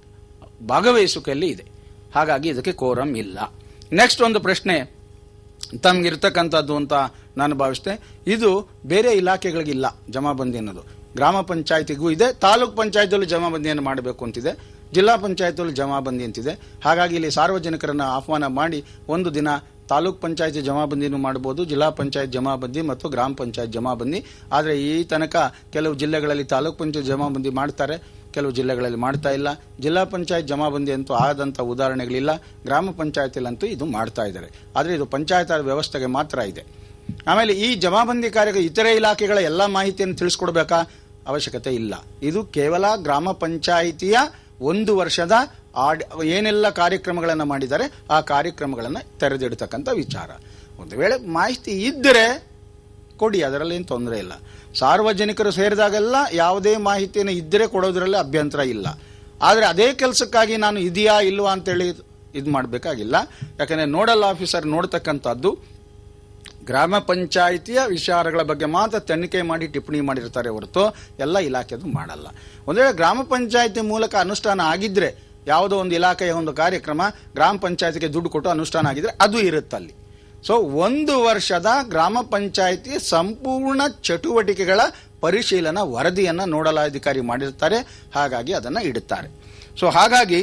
ಭಾಗವಹಿಸುವಿಕೆಯಲ್ಲಿ ಇದೆ ಹಾಗಾಗಿ ಇದಕ್ಕೆ ಕೋರಂ ಇಲ್ಲ ನೆಕ್ಸ್ಟ್ ಒಂದು ಪ್ರಶ್ನೆ ತಮ್ಗಿರ್ತಕ್ಕಂಥದ್ದು ಅಂತ ನಾನು ಭಾವಿಸ್ತೇ ಇದು ಬೇರೆ ಇಲಾಖೆಗಳಿಗಿಲ್ಲ ಜಮಾಬಂದಿ ಅನ್ನೋದು ಗ್ರಾಮ ಪಂಚಾಯತಿಗೂ ಇದೆ ತಾಲೂಕ್ ಪಂಚಾಯತಿಯಲ್ಲೂ ಜಮಾಬಂದಿಯನ್ನು ಮಾಡಬೇಕು ಅಂತಿದೆ ಜಿಲ್ಲಾ ಪಂಚಾಯತಿಯಲ್ಲಿ ಜಮಾಬಂದಿ ಅಂತಿದೆ ಹಾಗಾಗಿ ಇಲ್ಲಿ ಸಾರ್ವಜನಿಕರನ್ನ ಆಹ್ವಾನ ಮಾಡಿ ಒಂದು ದಿನ ತಾಲೂಕ್ ಪಂಚಾಯತಿ ಜಮಾಬಂದಿನೂ ಮಾಡಬಹುದು ಜಿಲ್ಲಾ ಪಂಚಾಯತ್ ಜಮಾಬಂದಿ ಮತ್ತು ಗ್ರಾಮ ಪಂಚಾಯತ್ ಜಮಾಬಂದಿ ಆದರೆ ಈ ತನಕ ಕೆಲವು ಜಿಲ್ಲೆಗಳಲ್ಲಿ ತಾಲೂಕ್ ಪಂಚಾಯತ್ ಜಮಾಬಂದಿ ಮಾಡ್ತಾರೆ ಕೆಲವು ಜಿಲ್ಲೆಗಳಲ್ಲಿ ಮಾಡ್ತಾ ಇಲ್ಲ ಜಿಲ್ಲಾ ಪಂಚಾಯತ್ ಜಮಾಬಂದಿ ಅಂತೂ ಆದಂಥ ಉದಾಹರಣೆಗಳಿಲ್ಲ ಗ್ರಾಮ ಪಂಚಾಯತಿಲಂತೂ ಇದು ಮಾಡ್ತಾ ಇದ್ದಾರೆ ಆದರೆ ಇದು ಪಂಚಾಯತ್ ರಾಜ್ ವ್ಯವಸ್ಥೆಗೆ ಮಾತ್ರ ಇದೆ ಆಮೇಲೆ ಈ ಜಮಾಬಂದಿ ಕಾರ್ಯ ಇತರೆ ಇಲಾಖೆಗಳ ಎಲ್ಲ ಮಾಹಿತಿಯನ್ನು ತಿಳಿಸ್ಕೊಡ್ಬೇಕಾ ಅವಶ್ಯಕತೆ ಇಲ್ಲ ಇದು ಕೇವಲ ಗ್ರಾಮ ಪಂಚಾಯಿತಿಯ ಒಂದು ವರ್ಷದ ಆಡ್ ಏನೆಲ್ಲ ಕಾರ್ಯಕ್ರಮಗಳನ್ನು ಮಾಡಿದ್ದಾರೆ ಆ ಕಾರ್ಯಕ್ರಮಗಳನ್ನು ತೆರೆದಿಡ್ತಕ್ಕಂಥ ವಿಚಾರ ಒಂದು ವೇಳೆ ಮಾಹಿತಿ ಇದ್ದರೆ ಕೊಡಿ ಅದರಲ್ಲಿ ಏನು ತೊಂದರೆ ಇಲ್ಲ ಸಾರ್ವಜನಿಕರು ಸೇರಿದಾಗೆಲ್ಲ ಯಾವುದೇ ಮಾಹಿತಿಯನ್ನು ಇದ್ದರೆ ಕೊಡೋದ್ರಲ್ಲಿ ಅಭ್ಯಂತರ ಇಲ್ಲ ಆದರೆ ಅದೇ ಕೆಲಸಕ್ಕಾಗಿ ನಾನು ಇದೆಯಾ ಇಲ್ವಾ ಅಂತೇಳಿ ಇದು ಮಾಡಬೇಕಾಗಿಲ್ಲ ಯಾಕಂದರೆ ನೋಡಲ್ ಆಫೀಸರ್ ನೋಡ್ತಕ್ಕಂಥದ್ದು ಗ್ರಾಮ ಪಂಚಾಯಿತಿಯ ವಿಚಾರಗಳ ಬಗ್ಗೆ ಮಾತ್ರ ತನಿಖೆ ಮಾಡಿ ಟಿಪ್ಪಣಿ ಮಾಡಿರ್ತಾರೆ ಹೊರತು ಎಲ್ಲ ಇಲಾಖೆದು ಮಾಡಲ್ಲ ಒಂದು ವೇಳೆ ಗ್ರಾಮ ಪಂಚಾಯಿತಿ ಮೂಲಕ ಅನುಷ್ಠಾನ ಆಗಿದ್ರೆ ಯಾವುದೋ ಒಂದು ಇಲಾಖೆಯ ಒಂದು ಕಾರ್ಯಕ್ರಮ ಗ್ರಾಮ ಪಂಚಾಯತಿಗೆ ದುಡ್ಡು ಕೊಟ್ಟು ಅನುಷ್ಠಾನ ಆಗಿದ್ರೆ ಅದು ಇರುತ್ತಲ್ಲಿ ಸೊ ಒಂದು ವರ್ಷದ ಗ್ರಾಮ ಪಂಚಾಯಿತಿ ಸಂಪೂರ್ಣ ಚಟುವಟಿಕೆಗಳ ಪರಿಶೀಲನಾ ವರದಿಯನ್ನ ನೋಡಲಾಧಿಕಾರಿ ಮಾಡಿರ್ತಾರೆ ಹಾಗಾಗಿ ಅದನ್ನ ಇಡುತ್ತಾರೆ ಸೊ ಹಾಗಾಗಿ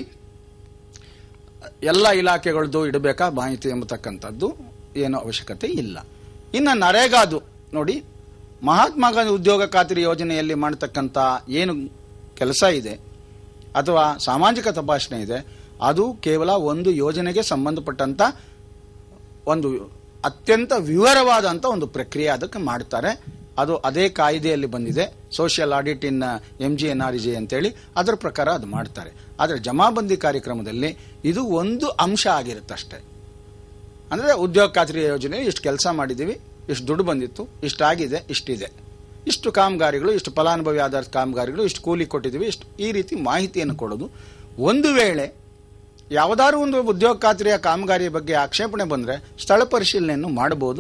ಎಲ್ಲ ಇಲಾಖೆಗಳದ್ದು ಇಡಬೇಕಾ ಮಾಹಿತಿ ಎಂಬತಕ್ಕಂಥದ್ದು ಏನು ಅವಶ್ಯಕತೆ ಇಲ್ಲ ಇನ್ನು ನರೇಗಾದು ನೋಡಿ ಮಹಾತ್ಮ ಗಾಂಧಿ ಉದ್ಯೋಗ ಖಾತ್ರಿ ಯೋಜನೆಯಲ್ಲಿ ಮಾಡತಕ್ಕಂಥ ಏನು ಕೆಲಸ ಇದೆ ಅಥವಾ ಸಾಮಾಜಿಕ ತಪಾಸಣೆ ಇದೆ ಅದು ಕೇವಲ ಒಂದು ಯೋಜನೆಗೆ ಸಂಬಂಧಪಟ್ಟಂತ ಒಂದು ಅತ್ಯಂತ ವಿವರವಾದಂಥ ಒಂದು ಪ್ರಕ್ರಿಯೆ ಅದಕ್ಕೆ ಮಾಡ್ತಾರೆ ಅದು ಅದೇ ಕಾಯ್ದೆಯಲ್ಲಿ ಬಂದಿದೆ social audit in M G N R G ಅಂತೇಳಿ ಅದರ ಪ್ರಕಾರ ಅದು ಮಾಡ್ತಾರೆ ಆದರೆ ಜಮಾಬಂದಿ ಕಾರ್ಯಕ್ರಮದಲ್ಲಿ ಇದು ಒಂದು ಅಂಶ ಆಗಿರುತ್ತಷ್ಟೇ ಅಂದರೆ ಉದ್ಯೋಗ ಖಾತ್ರಿ ಯೋಜನೆ ಇಷ್ಟು ಕೆಲಸ ಮಾಡಿದ್ದೀವಿ ಇಷ್ಟು ದುಡ್ಡು ಬಂದಿತ್ತು ಇಷ್ಟಾಗಿದೆ ಇಷ್ಟಿದೆ ಇಷ್ಟು ಕಾಮಗಾರಿಗಳು ಇಷ್ಟು ಫಲಾನುಭವಿ ಆಧಾರಿತ ಕಾಮಗಾರಿಗಳು ಇಷ್ಟು ಕೂಲಿ ಕೊಟ್ಟಿದ್ದೀವಿ ಇಷ್ಟು ಈ ರೀತಿ ಮಾಹಿತಿಯನ್ನು ಕೊಡೋದು ಒಂದು ವೇಳೆ ಯಾವುದಾದ್ರು ಒಂದು ಉದ್ಯೋಗ ಖಾತ್ರಿಯ ಕಾಮಗಾರಿಯ ಬಗ್ಗೆ ಆಕ್ಷೇಪಣೆ ಬಂದರೆ ಸ್ಥಳ ಪರಿಶೀಲನೆಯನ್ನು ಮಾಡಬಹುದು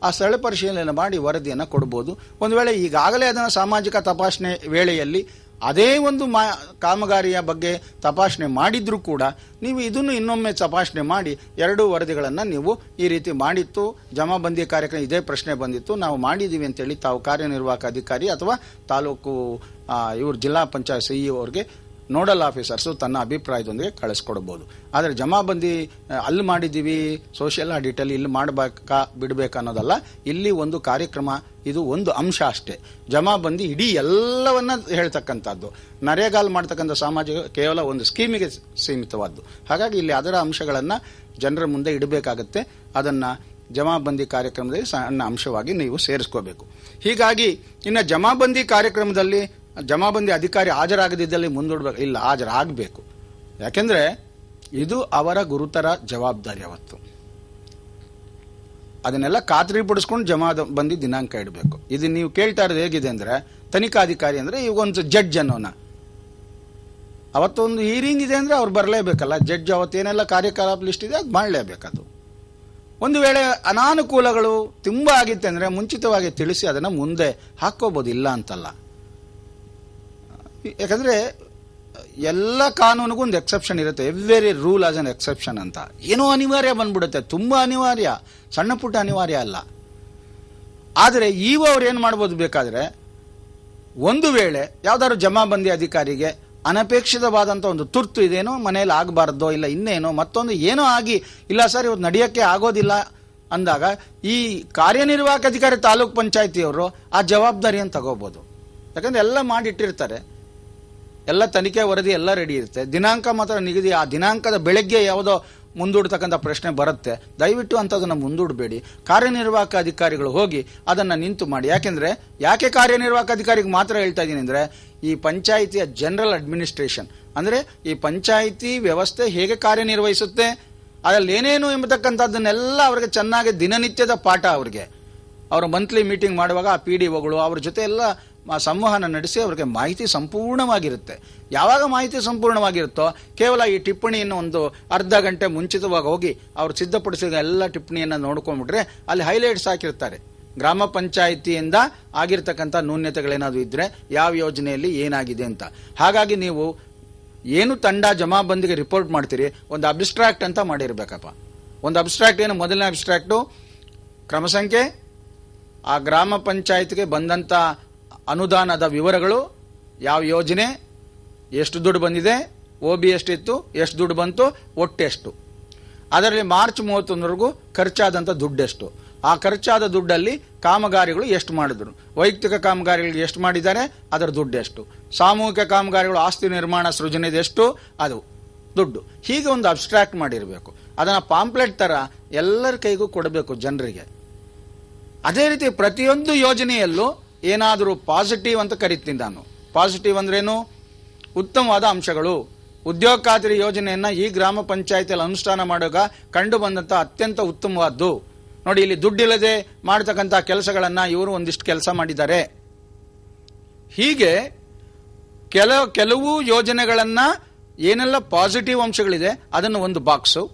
ಆ ಸ್ಥಳ ಪರಿಶೀಲನೆ ಮಾಡಿ ವರದಿಯನ್ನು ಕೊಡ್ಬೋದು ಒಂದು ವೇಳೆ ಈಗಾಗಲೇ ಅದನ್ನು ಸಾಮಾಜಿಕ ತಪಾಸಣೆ ವೇಳೆಯಲ್ಲಿ ಅದೇ ಒಂದು ಮಾ ಕಾಮಗಾರಿಯ ಬಗ್ಗೆ ತಪಾಸಣೆ ಮಾಡಿದ್ರೂ ಕೂಡ ನೀವು ಇದನ್ನು ಇನ್ನೊಮ್ಮೆ ತಪಾಸಣೆ ಮಾಡಿ ಎರಡೂ ವರದಿಗಳನ್ನು ನೀವು ಈ ರೀತಿ ಮಾಡಿತ್ತು ಜಮಾಬಂದಿ ಕಾರ್ಯಕ್ರಮ ಇದೇ ಪ್ರಶ್ನೆ ಬಂದಿತ್ತು ನಾವು ಮಾಡಿದ್ದೀವಿ ಅಂತೇಳಿ ತಾವು ಕಾರ್ಯನಿರ್ವಾಹಕ ಅಧಿಕಾರಿ ಅಥವಾ ತಾಲೂಕು ಇವರು ಜಿಲ್ಲಾ ಪಂಚಾಯತ್ ಸಿ ಅವ್ರಿಗೆ ನೋಡಲ್ ಆಫೀಸರ್ಸು ತನ್ನ ಅಭಿಪ್ರಾಯದೊಂದಿಗೆ ಕಳಿಸ್ಕೊಡ್ಬೋದು ಆದರೆ ಜಮಾಬಂದಿ ಆ, ಅಲ್ಲಿ ಮಾಡಿದ್ದೀವಿ ಸೋಷಿಯಲ್ ಆಡಿಟಲ್ಲಿ ಇಲ್ಲಿ ಮಾಡಬೇಕಾ ಬಿಡಬೇಕಾ ಅನ್ನೋದಲ್ಲ ಇಲ್ಲಿ ಒಂದು ಕಾರ್ಯಕ್ರಮ ಇದು ಒಂದು ಅಂಶ ಅಷ್ಟೇ ಜಮಾಬಂದಿ ಇಡೀ ಎಲ್ಲವನ್ನ ಹೇಳ್ತಕ್ಕಂಥದ್ದು ನರೇಗಾಲ್ ಮಾಡ್ತಕ್ಕಂಥ ಸಾಮಾಜಿಕ ಕೇವಲ ಒಂದು ಸ್ಕೀಮಿಗೆ ಸೀಮಿತವಾದ್ದು ಹಾಗಾಗಿ ಇಲ್ಲಿ ಅದರ ಅಂಶಗಳನ್ನು ಜನರ ಮುಂದೆ ಇಡಬೇಕಾಗತ್ತೆ ಅದನ್ನು ಜಮಾಬಂದಿ ಕಾರ್ಯಕ್ರಮದಲ್ಲಿ ಸಣ್ಣ ಅಂಶವಾಗಿ ನೀವು ಸೇರಿಸ್ಕೋಬೇಕು ಹೀಗಾಗಿ ಇನ್ನು ಜಮಾಬಂದಿ ಕಾರ್ಯಕ್ರಮದಲ್ಲಿ ಜಮಾಬಂದಿ ಅಧಿಕಾರಿ ಹಾಜರಾಗದಿದ್ದಲ್ಲಿ ಮುಂದೂಡಬೇಕು ಇಲ್ಲ ಹಾಜರಾಗಬೇಕು ಯಾಕೆಂದ್ರೆ ಇದು ಅವರ ಗುರುತರ ಜವಾಬ್ದಾರಿ ಅವತ್ತು ಅದನ್ನೆಲ್ಲ ಖಾತ್ರಿ ಪಡಿಸ್ಕೊಂಡು ಜಮಾ ಬಂದಿ ದಿನಾಂಕ ಇಡಬೇಕು ಇದು ನೀವು ಕೇಳ್ತಾ ಇರೋದು ಹೇಗಿದೆ ಅಂದ್ರೆ ತನಿಖಾಧಿಕಾರಿ ಅಂದ್ರೆ ಈಗ ಒಂದು ಜಡ್ಜ್ ಅನ್ನೋನ ಅವತ್ತೊಂದು ಹೀರಿಂಗ್ ಇದೆ ಅಂದ್ರೆ ಅವ್ರು ಬರಲೇಬೇಕಲ್ಲ ಜಡ್ಜ್ ಅವತ್ತೇನೆಲ್ಲ ಕಾರ್ಯಕಲಾಪ ಲಿಸ್ಟ್ ಇದೆ ಅದು ಮಾಡಲೇಬೇಕದು ಒಂದು ವೇಳೆ ಅನಾನುಕೂಲಗಳು ತುಂಬ ಆಗಿತ್ತೆ ಅಂದ್ರೆ ಮುಂಚಿತವಾಗಿ ತಿಳಿಸಿ ಅದನ್ನು ಮುಂದೆ ಹಾಕೋಬಹುದು ಇಲ್ಲ ಅಂತಲ್ಲ ಯಾಕಂದ್ರೆ ಎಲ್ಲ ಕಾನೂನಿಗೂ ಒಂದು ಎಕ್ಸೆಪ್ಷನ್ ಇರುತ್ತೆ every rule has an exception ಅಂತ ಏನೋ ಅನಿವಾರ್ಯ ಬಂದ್ಬಿಡುತ್ತೆ ತುಂಬಾ ಅನಿವಾರ್ಯ ಸಣ್ಣ ಪುಟ್ಟ ಅನಿವಾರ್ಯ ಅಲ್ಲ ಆದರೆ ಈವ ಅವ್ರು ಏನು ಮಾಡ್ಬೋದು ಬೇಕಾದ್ರೆ ಒಂದು ವೇಳೆ ಯಾವ್ದಾದ್ರು ಜಮಾಬಂದಿ ಅಧಿಕಾರಿಗೆ ಅನಪೇಕ್ಷಿತವಾದಂಥ ಒಂದು ತುರ್ತು ಇದೇನೋ ಮನೆಯಲ್ಲಿ ಆಗಬಾರ್ದೋ ಇಲ್ಲ ಇನ್ನೇನೋ ಮತ್ತೊಂದು ಏನೋ ಆಗಿ ಇಲ್ಲ ಸರ್ ಇವತ್ತು ನಡೆಯೋಕ್ಕೆ ಆಗೋದಿಲ್ಲ ಅಂದಾಗ ಈ ಕಾರ್ಯನಿರ್ವಾಹಕ ಅಧಿಕಾರಿ ತಾಲೂಕ್ ಪಂಚಾಯತಿಯವರು ಆ ಜವಾಬ್ದಾರಿಯನ್ನು ತಗೋಬಹುದು ಯಾಕಂದ್ರೆ ಎಲ್ಲ ಮಾಡಿಟ್ಟಿರ್ತಾರೆ ಎಲ್ಲ ತನಿಖೆ ವರದಿ ಎಲ್ಲ ರೆಡಿ ಇರುತ್ತೆ ದಿನಾಂಕ ಮಾತ್ರ ನಿಗದಿ ಆ ದಿನಾಂಕದ ಬೆಳಗ್ಗೆ ಯಾವುದೋ ಮುಂದೂಡ್ತಕ್ಕಂಥ ಪ್ರಶ್ನೆ ಬರುತ್ತೆ ದಯವಿಟ್ಟು ಅಂಥದನ್ನು ಮುಂದೂಡಬೇಡಿ ಕಾರ್ಯನಿರ್ವಾಹಕ ಅಧಿಕಾರಿಗಳು ಹೋಗಿ ಅದನ್ನು ನಿಂತು ಮಾಡಿ ಯಾಕೆಂದ್ರೆ ಯಾಕೆ ಕಾರ್ಯನಿರ್ವಾಹಕ ಅಧಿಕಾರಿಗೆ ಮಾತ್ರ ಹೇಳ್ತಾ ಇದ್ದೀನಿ ಅಂದ್ರೆ ಈ ಪಂಚಾಯಿತಿಯ ಜನರಲ್ ಅಡ್ಮಿನಿಸ್ಟ್ರೇಷನ್ ಅಂದ್ರೆ ಈ ಪಂಚಾಯಿತಿ ವ್ಯವಸ್ಥೆ ಹೇಗೆ ಕಾರ್ಯನಿರ್ವಹಿಸುತ್ತೆ ಅದರಲ್ಲಿ ಏನೇನು ಎಂಬತಕ್ಕಂಥದ್ದನ್ನೆಲ್ಲ ಅವರಿಗೆ ಚೆನ್ನಾಗಿ ದಿನನಿತ್ಯದ ಪಾಠ ಅವರಿಗೆ ಅವರ ಮಂತ್ಲಿ ಮೀಟಿಂಗ್ ಮಾಡುವಾಗ ಆ ಪಿ ಡಿ ಒಗಳು ಅವ್ರ ಜೊತೆ ಎಲ್ಲ ಮ- ಸಂವಹನ ನಡೆಸಿ ಅವರಿಗೆ ಮಾಹಿತಿ ಸಂಪೂರ್ಣವಾಗಿರುತ್ತೆ ಯಾವಾಗ ಮಾಹಿತಿ ಸಂಪೂರ್ಣವಾಗಿರುತ್ತೋ ಕೇವಲ ಈ ಟಿಪ್ಪಣಿಯನ್ನು ಒಂದು ಅರ್ಧ ಗಂಟೆ ಮುಂಚಿತವಾಗಿ ಹೋಗಿ ಅವ್ರು ಸಿದ್ಧಪಡಿಸಿದ ಎಲ್ಲ ಟಿಪ್ಪಣಿಯನ್ನು ನೋಡ್ಕೊಂಡ್ಬಿಟ್ರೆ ಅಲ್ಲಿ ಹೈಲೈಟ್ಸ್ ಹಾಕಿರ್ತಾರೆ ಗ್ರಾಮ ಪಂಚಾಯಿತಿಯಿಂದ ಆಗಿರ್ತಕ್ಕಂಥ ನ್ಯೂನ್ಯತೆಗಳೇನಾದ್ರು ಇದ್ರೆ ಯಾವ ಯೋಜನೆಯಲ್ಲಿ ಏನಾಗಿದೆ ಅಂತ ಹಾಗಾಗಿ ನೀವು ಏನು ತಂಡ ಜಮಾಬಂದಿಗೆ ರಿಪೋರ್ಟ್ ಮಾಡ್ತೀರಿ ಒಂದು ಅಬ್ಸ್ಟ್ರಾಕ್ಟ್ ಅಂತ ಮಾಡಿರ್ಬೇಕಪ್ಪ ಒಂದು ಅಬ್ಸ್ಟ್ರಾಕ್ಟ್ ಏನು ಮೊದಲನೇ ಅಬ್ಸ್ಟ್ರಾಕ್ಟು ಕ್ರಮ ಸಂಖ್ಯೆ ಆ ಗ್ರಾಮ ಪಂಚಾಯತ್ಗೆ ಬಂದಂತ ಅನುದಾನದ ವಿವರಗಳು ಯಾವ ಯೋಜನೆ ಎಷ್ಟು ದುಡ್ಡು ಬಂದಿದೆ ಒ ಬಿ ಎಷ್ಟಿತ್ತು ಎಷ್ಟು ದುಡ್ಡು ಬಂತು ಒಟ್ಟೆಷ್ಟು ಅದರಲ್ಲಿ ಮಾರ್ಚ್ ಮೂವತ್ತೊಂದರೆಗೂ ಖರ್ಚಾದಂಥ ದುಡ್ಡೆಷ್ಟು ಆ ಖರ್ಚಾದ ದುಡ್ಡಲ್ಲಿ ಕಾಮಗಾರಿಗಳು ಎಷ್ಟು ಮಾಡಿದ್ರು ವೈಯಕ್ತಿಕ ಕಾಮಗಾರಿಗಳು ಎಷ್ಟು ಮಾಡಿದ್ದಾರೆ ಅದರ ದುಡ್ಡು ಎಷ್ಟು ಸಾಮೂಹಿಕ ಕಾಮಗಾರಿಗಳು ಆಸ್ತಿ ನಿರ್ಮಾಣ ಸೃಜನೆದು ಎಷ್ಟು ಅದು ದುಡ್ಡು ಹೀಗೆ ಒಂದು ಅಬ್ಸ್ಟ್ರಾಕ್ಟ್ ಮಾಡಿರಬೇಕು ಅದನ್ನ ಪಾಂಪ್ಲೆಟ್ ತರ ಎಲ್ಲರ ಕೈಗೂ ಕೊಡಬೇಕು ಜನರಿಗೆ ಅದೇ ರೀತಿ ಪ್ರತಿಯೊಂದು ಯೋಜನೆಯಲ್ಲೂ ಏನಾದರೂ ಪಾಸಿಟಿವ್ ಅಂತ ಕರಿತೀನಿ ನಾನು ಪಾಸಿಟಿವ್ ಅಂದ್ರೇನು ಉತ್ತಮವಾದ ಅಂಶಗಳು ಉದ್ಯೋಗ ಖಾತ್ರಿ ಯೋಜನೆಯನ್ನ ಈ ಗ್ರಾಮ ಪಂಚಾಯತಿಯಲ್ಲಿ ಅನುಷ್ಠಾನ ಮಾಡುವಾಗ ಕಂಡು ಬಂದಂತ ಅತ್ಯಂತ ಉತ್ತಮವಾದ್ದು ನೋಡಿ ಇಲ್ಲಿ ದುಡ್ಡಿಲ್ಲದೆ ಮಾಡತಕ್ಕಂಥ ಕೆಲಸಗಳನ್ನ ಇವರು ಒಂದಿಷ್ಟು ಕೆಲಸ ಮಾಡಿದ್ದಾರೆ ಹೀಗೆ ಕೆಲ ಕೆಲವು ಯೋಜನೆಗಳನ್ನ ಏನೆಲ್ಲ ಪಾಸಿಟಿವ್ ಅಂಶಗಳಿದೆ ಅದನ್ನು ಒಂದು ಬಾಕ್ಸು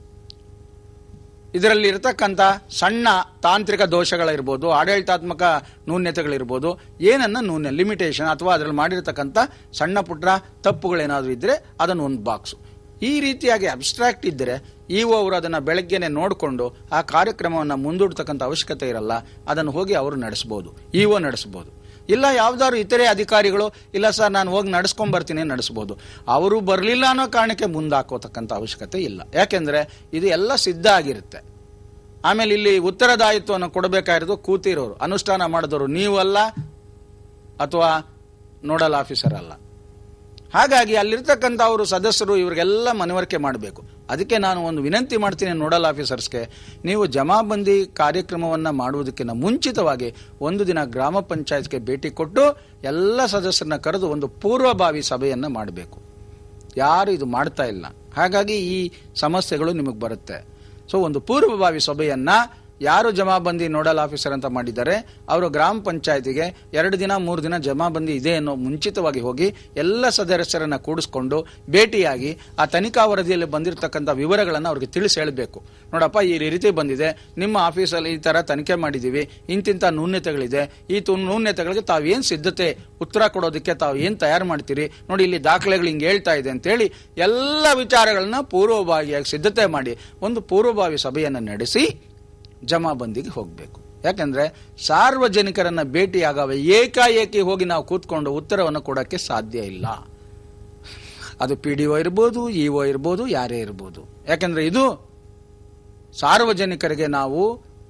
ಇದರಲ್ಲಿ ಇರತಕ್ಕಂಥ ಸಣ್ಣ ತಾಂತ್ರಿಕ ದೋಷಗಳಿರ್ಬೋದು ಆಡಳಿತಾತ್ಮಕ ನ್ಯೂನ್ಯತೆಗಳಿರ್ಬೋದು ಏನನ್ನ ನ್ಯೂನ್ಯ ಲಿಮಿಟೇಷನ್ ಅಥವಾ ಅದರಲ್ಲಿ ಮಾಡಿರ್ತಕ್ಕಂಥ ಸಣ್ಣ ಪುಟ್ಟ ತಪ್ಪುಗಳೇನಾದರೂ ಇದ್ರೆ ಅದನ್ನು ಒಂದು ಬಾಕ್ಸು ಈ ರೀತಿಯಾಗಿ ಅಬ್ಸ್ಟ್ರಾಕ್ಟ್ ಇದ್ದರೆ ಇಒ ಅವರು ಅದನ್ನು ಬೆಳಗ್ಗೆನೆ ನೋಡಿಕೊಂಡು ಆ ಕಾರ್ಯಕ್ರಮವನ್ನು ಮುಂದೂಡ್ತಕ್ಕಂಥ ಅವಶ್ಯಕತೆ ಇರಲ್ಲ ಅದನ್ನು ಹೋಗಿ ಅವರು ನಡೆಸ್ಬೋದು ಇಒ ನಡೆಸ್ಬೋದು ಇಲ್ಲ ಯಾವ್ದಾದ್ರು ಇತರೆ ಅಧಿಕಾರಿಗಳು ಇಲ್ಲ ಸರ್ ನಾನು ಹೋಗಿ ನಡ್ಸ್ಕೊಂಡ್ ಬರ್ತೀನಿ ನಡೆಸ್ಬೋದು ಅವರು ಬರಲಿಲ್ಲ ಅನ್ನೋ ಕಾರಣಕ್ಕೆ ಮುಂದಾಕೋತಕ್ಕಂಥ ಅವಶ್ಯಕತೆ ಇಲ್ಲ ಯಾಕೆಂದ್ರೆ ಇದು ಎಲ್ಲ ಸಿದ್ಧ ಆಗಿರುತ್ತೆ ಆಮೇಲೆ ಇಲ್ಲಿ ಉತ್ತರದಾಯಿತ್ವವನ್ನು ಕೊಡಬೇಕಾಗಿರೋದು ಕೂತಿರೋರು ಅನುಷ್ಠಾನ ಮಾಡಿದವರು ನೀವಲ್ಲ ಅಥವಾ ನೋಡಲ್ ಆಫೀಸರ್ ಅಲ್ಲ ಹಾಗಾಗಿ ಅಲ್ಲಿರ್ತಕ್ಕಂಥ ಅವರು ಸದಸ್ಯರು ಇವರಿಗೆಲ್ಲ ಮನವರಿಕೆ ಮಾಡಬೇಕು ಅದಕ್ಕೆ ನಾನು ಒಂದು ವಿನಂತಿ ಮಾಡ್ತೀನಿ ನೋಡಲ್ ಆಫೀಸರ್ಸ್ಗೆ ನೀವು ಜಮಾಬಂದಿ ಕಾರ್ಯಕ್ರಮವನ್ನು ಮಾಡುವುದಕ್ಕಿಂತ ಮುಂಚಿತವಾಗಿ ಒಂದು ದಿನ ಗ್ರಾಮ ಪಂಚಾಯತ್ಗೆ ಭೇಟಿ ಕೊಟ್ಟು ಎಲ್ಲ ಸದಸ್ಯರನ್ನ ಕರೆದು ಒಂದು ಪೂರ್ವಭಾವಿ ಸಭೆಯನ್ನು ಮಾಡಬೇಕು ಯಾರು ಇದು ಮಾಡ್ತಾ ಇಲ್ಲ ಹಾಗಾಗಿ ಈ ಸಮಸ್ಯೆಗಳು ನಿಮಗೆ ಬರುತ್ತೆ ಸೊ ಒಂದು ಪೂರ್ವಭಾವಿ ಸಭೆಯನ್ನ ಯಾರು ಜಮಾಬಂದಿ ನೋಡಲ್ ಆಫೀಸರ್ ಅಂತ ಮಾಡಿದ್ದಾರೆ ಅವರು ಗ್ರಾಮ ಪಂಚಾಯತಿಗೆ ಎರಡು ದಿನ ಮೂರು ದಿನ ಜಮಾಬಂದಿ ಇದೆ ಅನ್ನೋ ಮುಂಚಿತವಾಗಿ ಹೋಗಿ ಎಲ್ಲ ಸದಸ್ಯರನ್ನ ಕೂಡಿಸ್ಕೊಂಡು ಭೇಟಿಯಾಗಿ ಆ ತನಿಖಾ ವರದಿಯಲ್ಲಿ ಬಂದಿರತಕ್ಕಂಥ ವಿವರಗಳನ್ನು ಅವ್ರಿಗೆ ತಿಳಿಸಿ ಹೇಳಬೇಕು ನೋಡಪ್ಪ ಈ ರೀತಿ ಬಂದಿದೆ ನಿಮ್ಮ ಆಫೀಸಲ್ಲಿ ಈ ತರ ತನಿಖೆ ಮಾಡಿದೀವಿ ಇಂತಿಂತ ನ್ಯೂನ್ಯತೆಗಳಿದೆ ಈ ತು- ನ್ಯೂನ್ಯತೆಗಳಿಗೆ ತಾವೇನ್ ಸಿದ್ಧತೆ ಉತ್ತರ ಕೊಡೋದಕ್ಕೆ ತಾವು ಏನ್ ತಯಾರು ಮಾಡ್ತೀರಿ ನೋಡಿ ಇಲ್ಲಿ ದಾಖಲೆಗಳು ಹಿಂಗೆ ಹೇಳ್ತಾ ಇದೆ ಅಂತೇಳಿ ಎಲ್ಲ ವಿಚಾರಗಳನ್ನ ಪೂರ್ವಭಾವಿಯಾಗಿ ಸಿದ್ಧತೆ ಮಾಡಿ ಒಂದು ಪೂರ್ವಭಾವಿ ಸಭೆಯನ್ನು ನಡೆಸಿ ಜಮಾಬಂದಿಗೆ ಹೋಗಬೇಕು ಯಾಕಂದ್ರೆ ಸಾರ್ವಜನಿಕರನ್ನ ಭೇಟಿಯಾಗವ ಏಕಾಏಕಿ ಹೋಗಿ ನಾವು ಕೂತ್ಕೊಂಡು ಉತ್ತರವನ್ನು ಕೊಡಕ್ಕೆ ಸಾಧ್ಯ ಇಲ್ಲ ಅದು ಪಿ ಡಿ ಒ ಇರ್ಬೋದು ಇ ಒ ಇರ್ಬೋದು ಯಾರೇ ಇರ್ಬೋದು ಯಾಕಂದ್ರೆ ಇದು ಸಾರ್ವಜನಿಕರಿಗೆ ನಾವು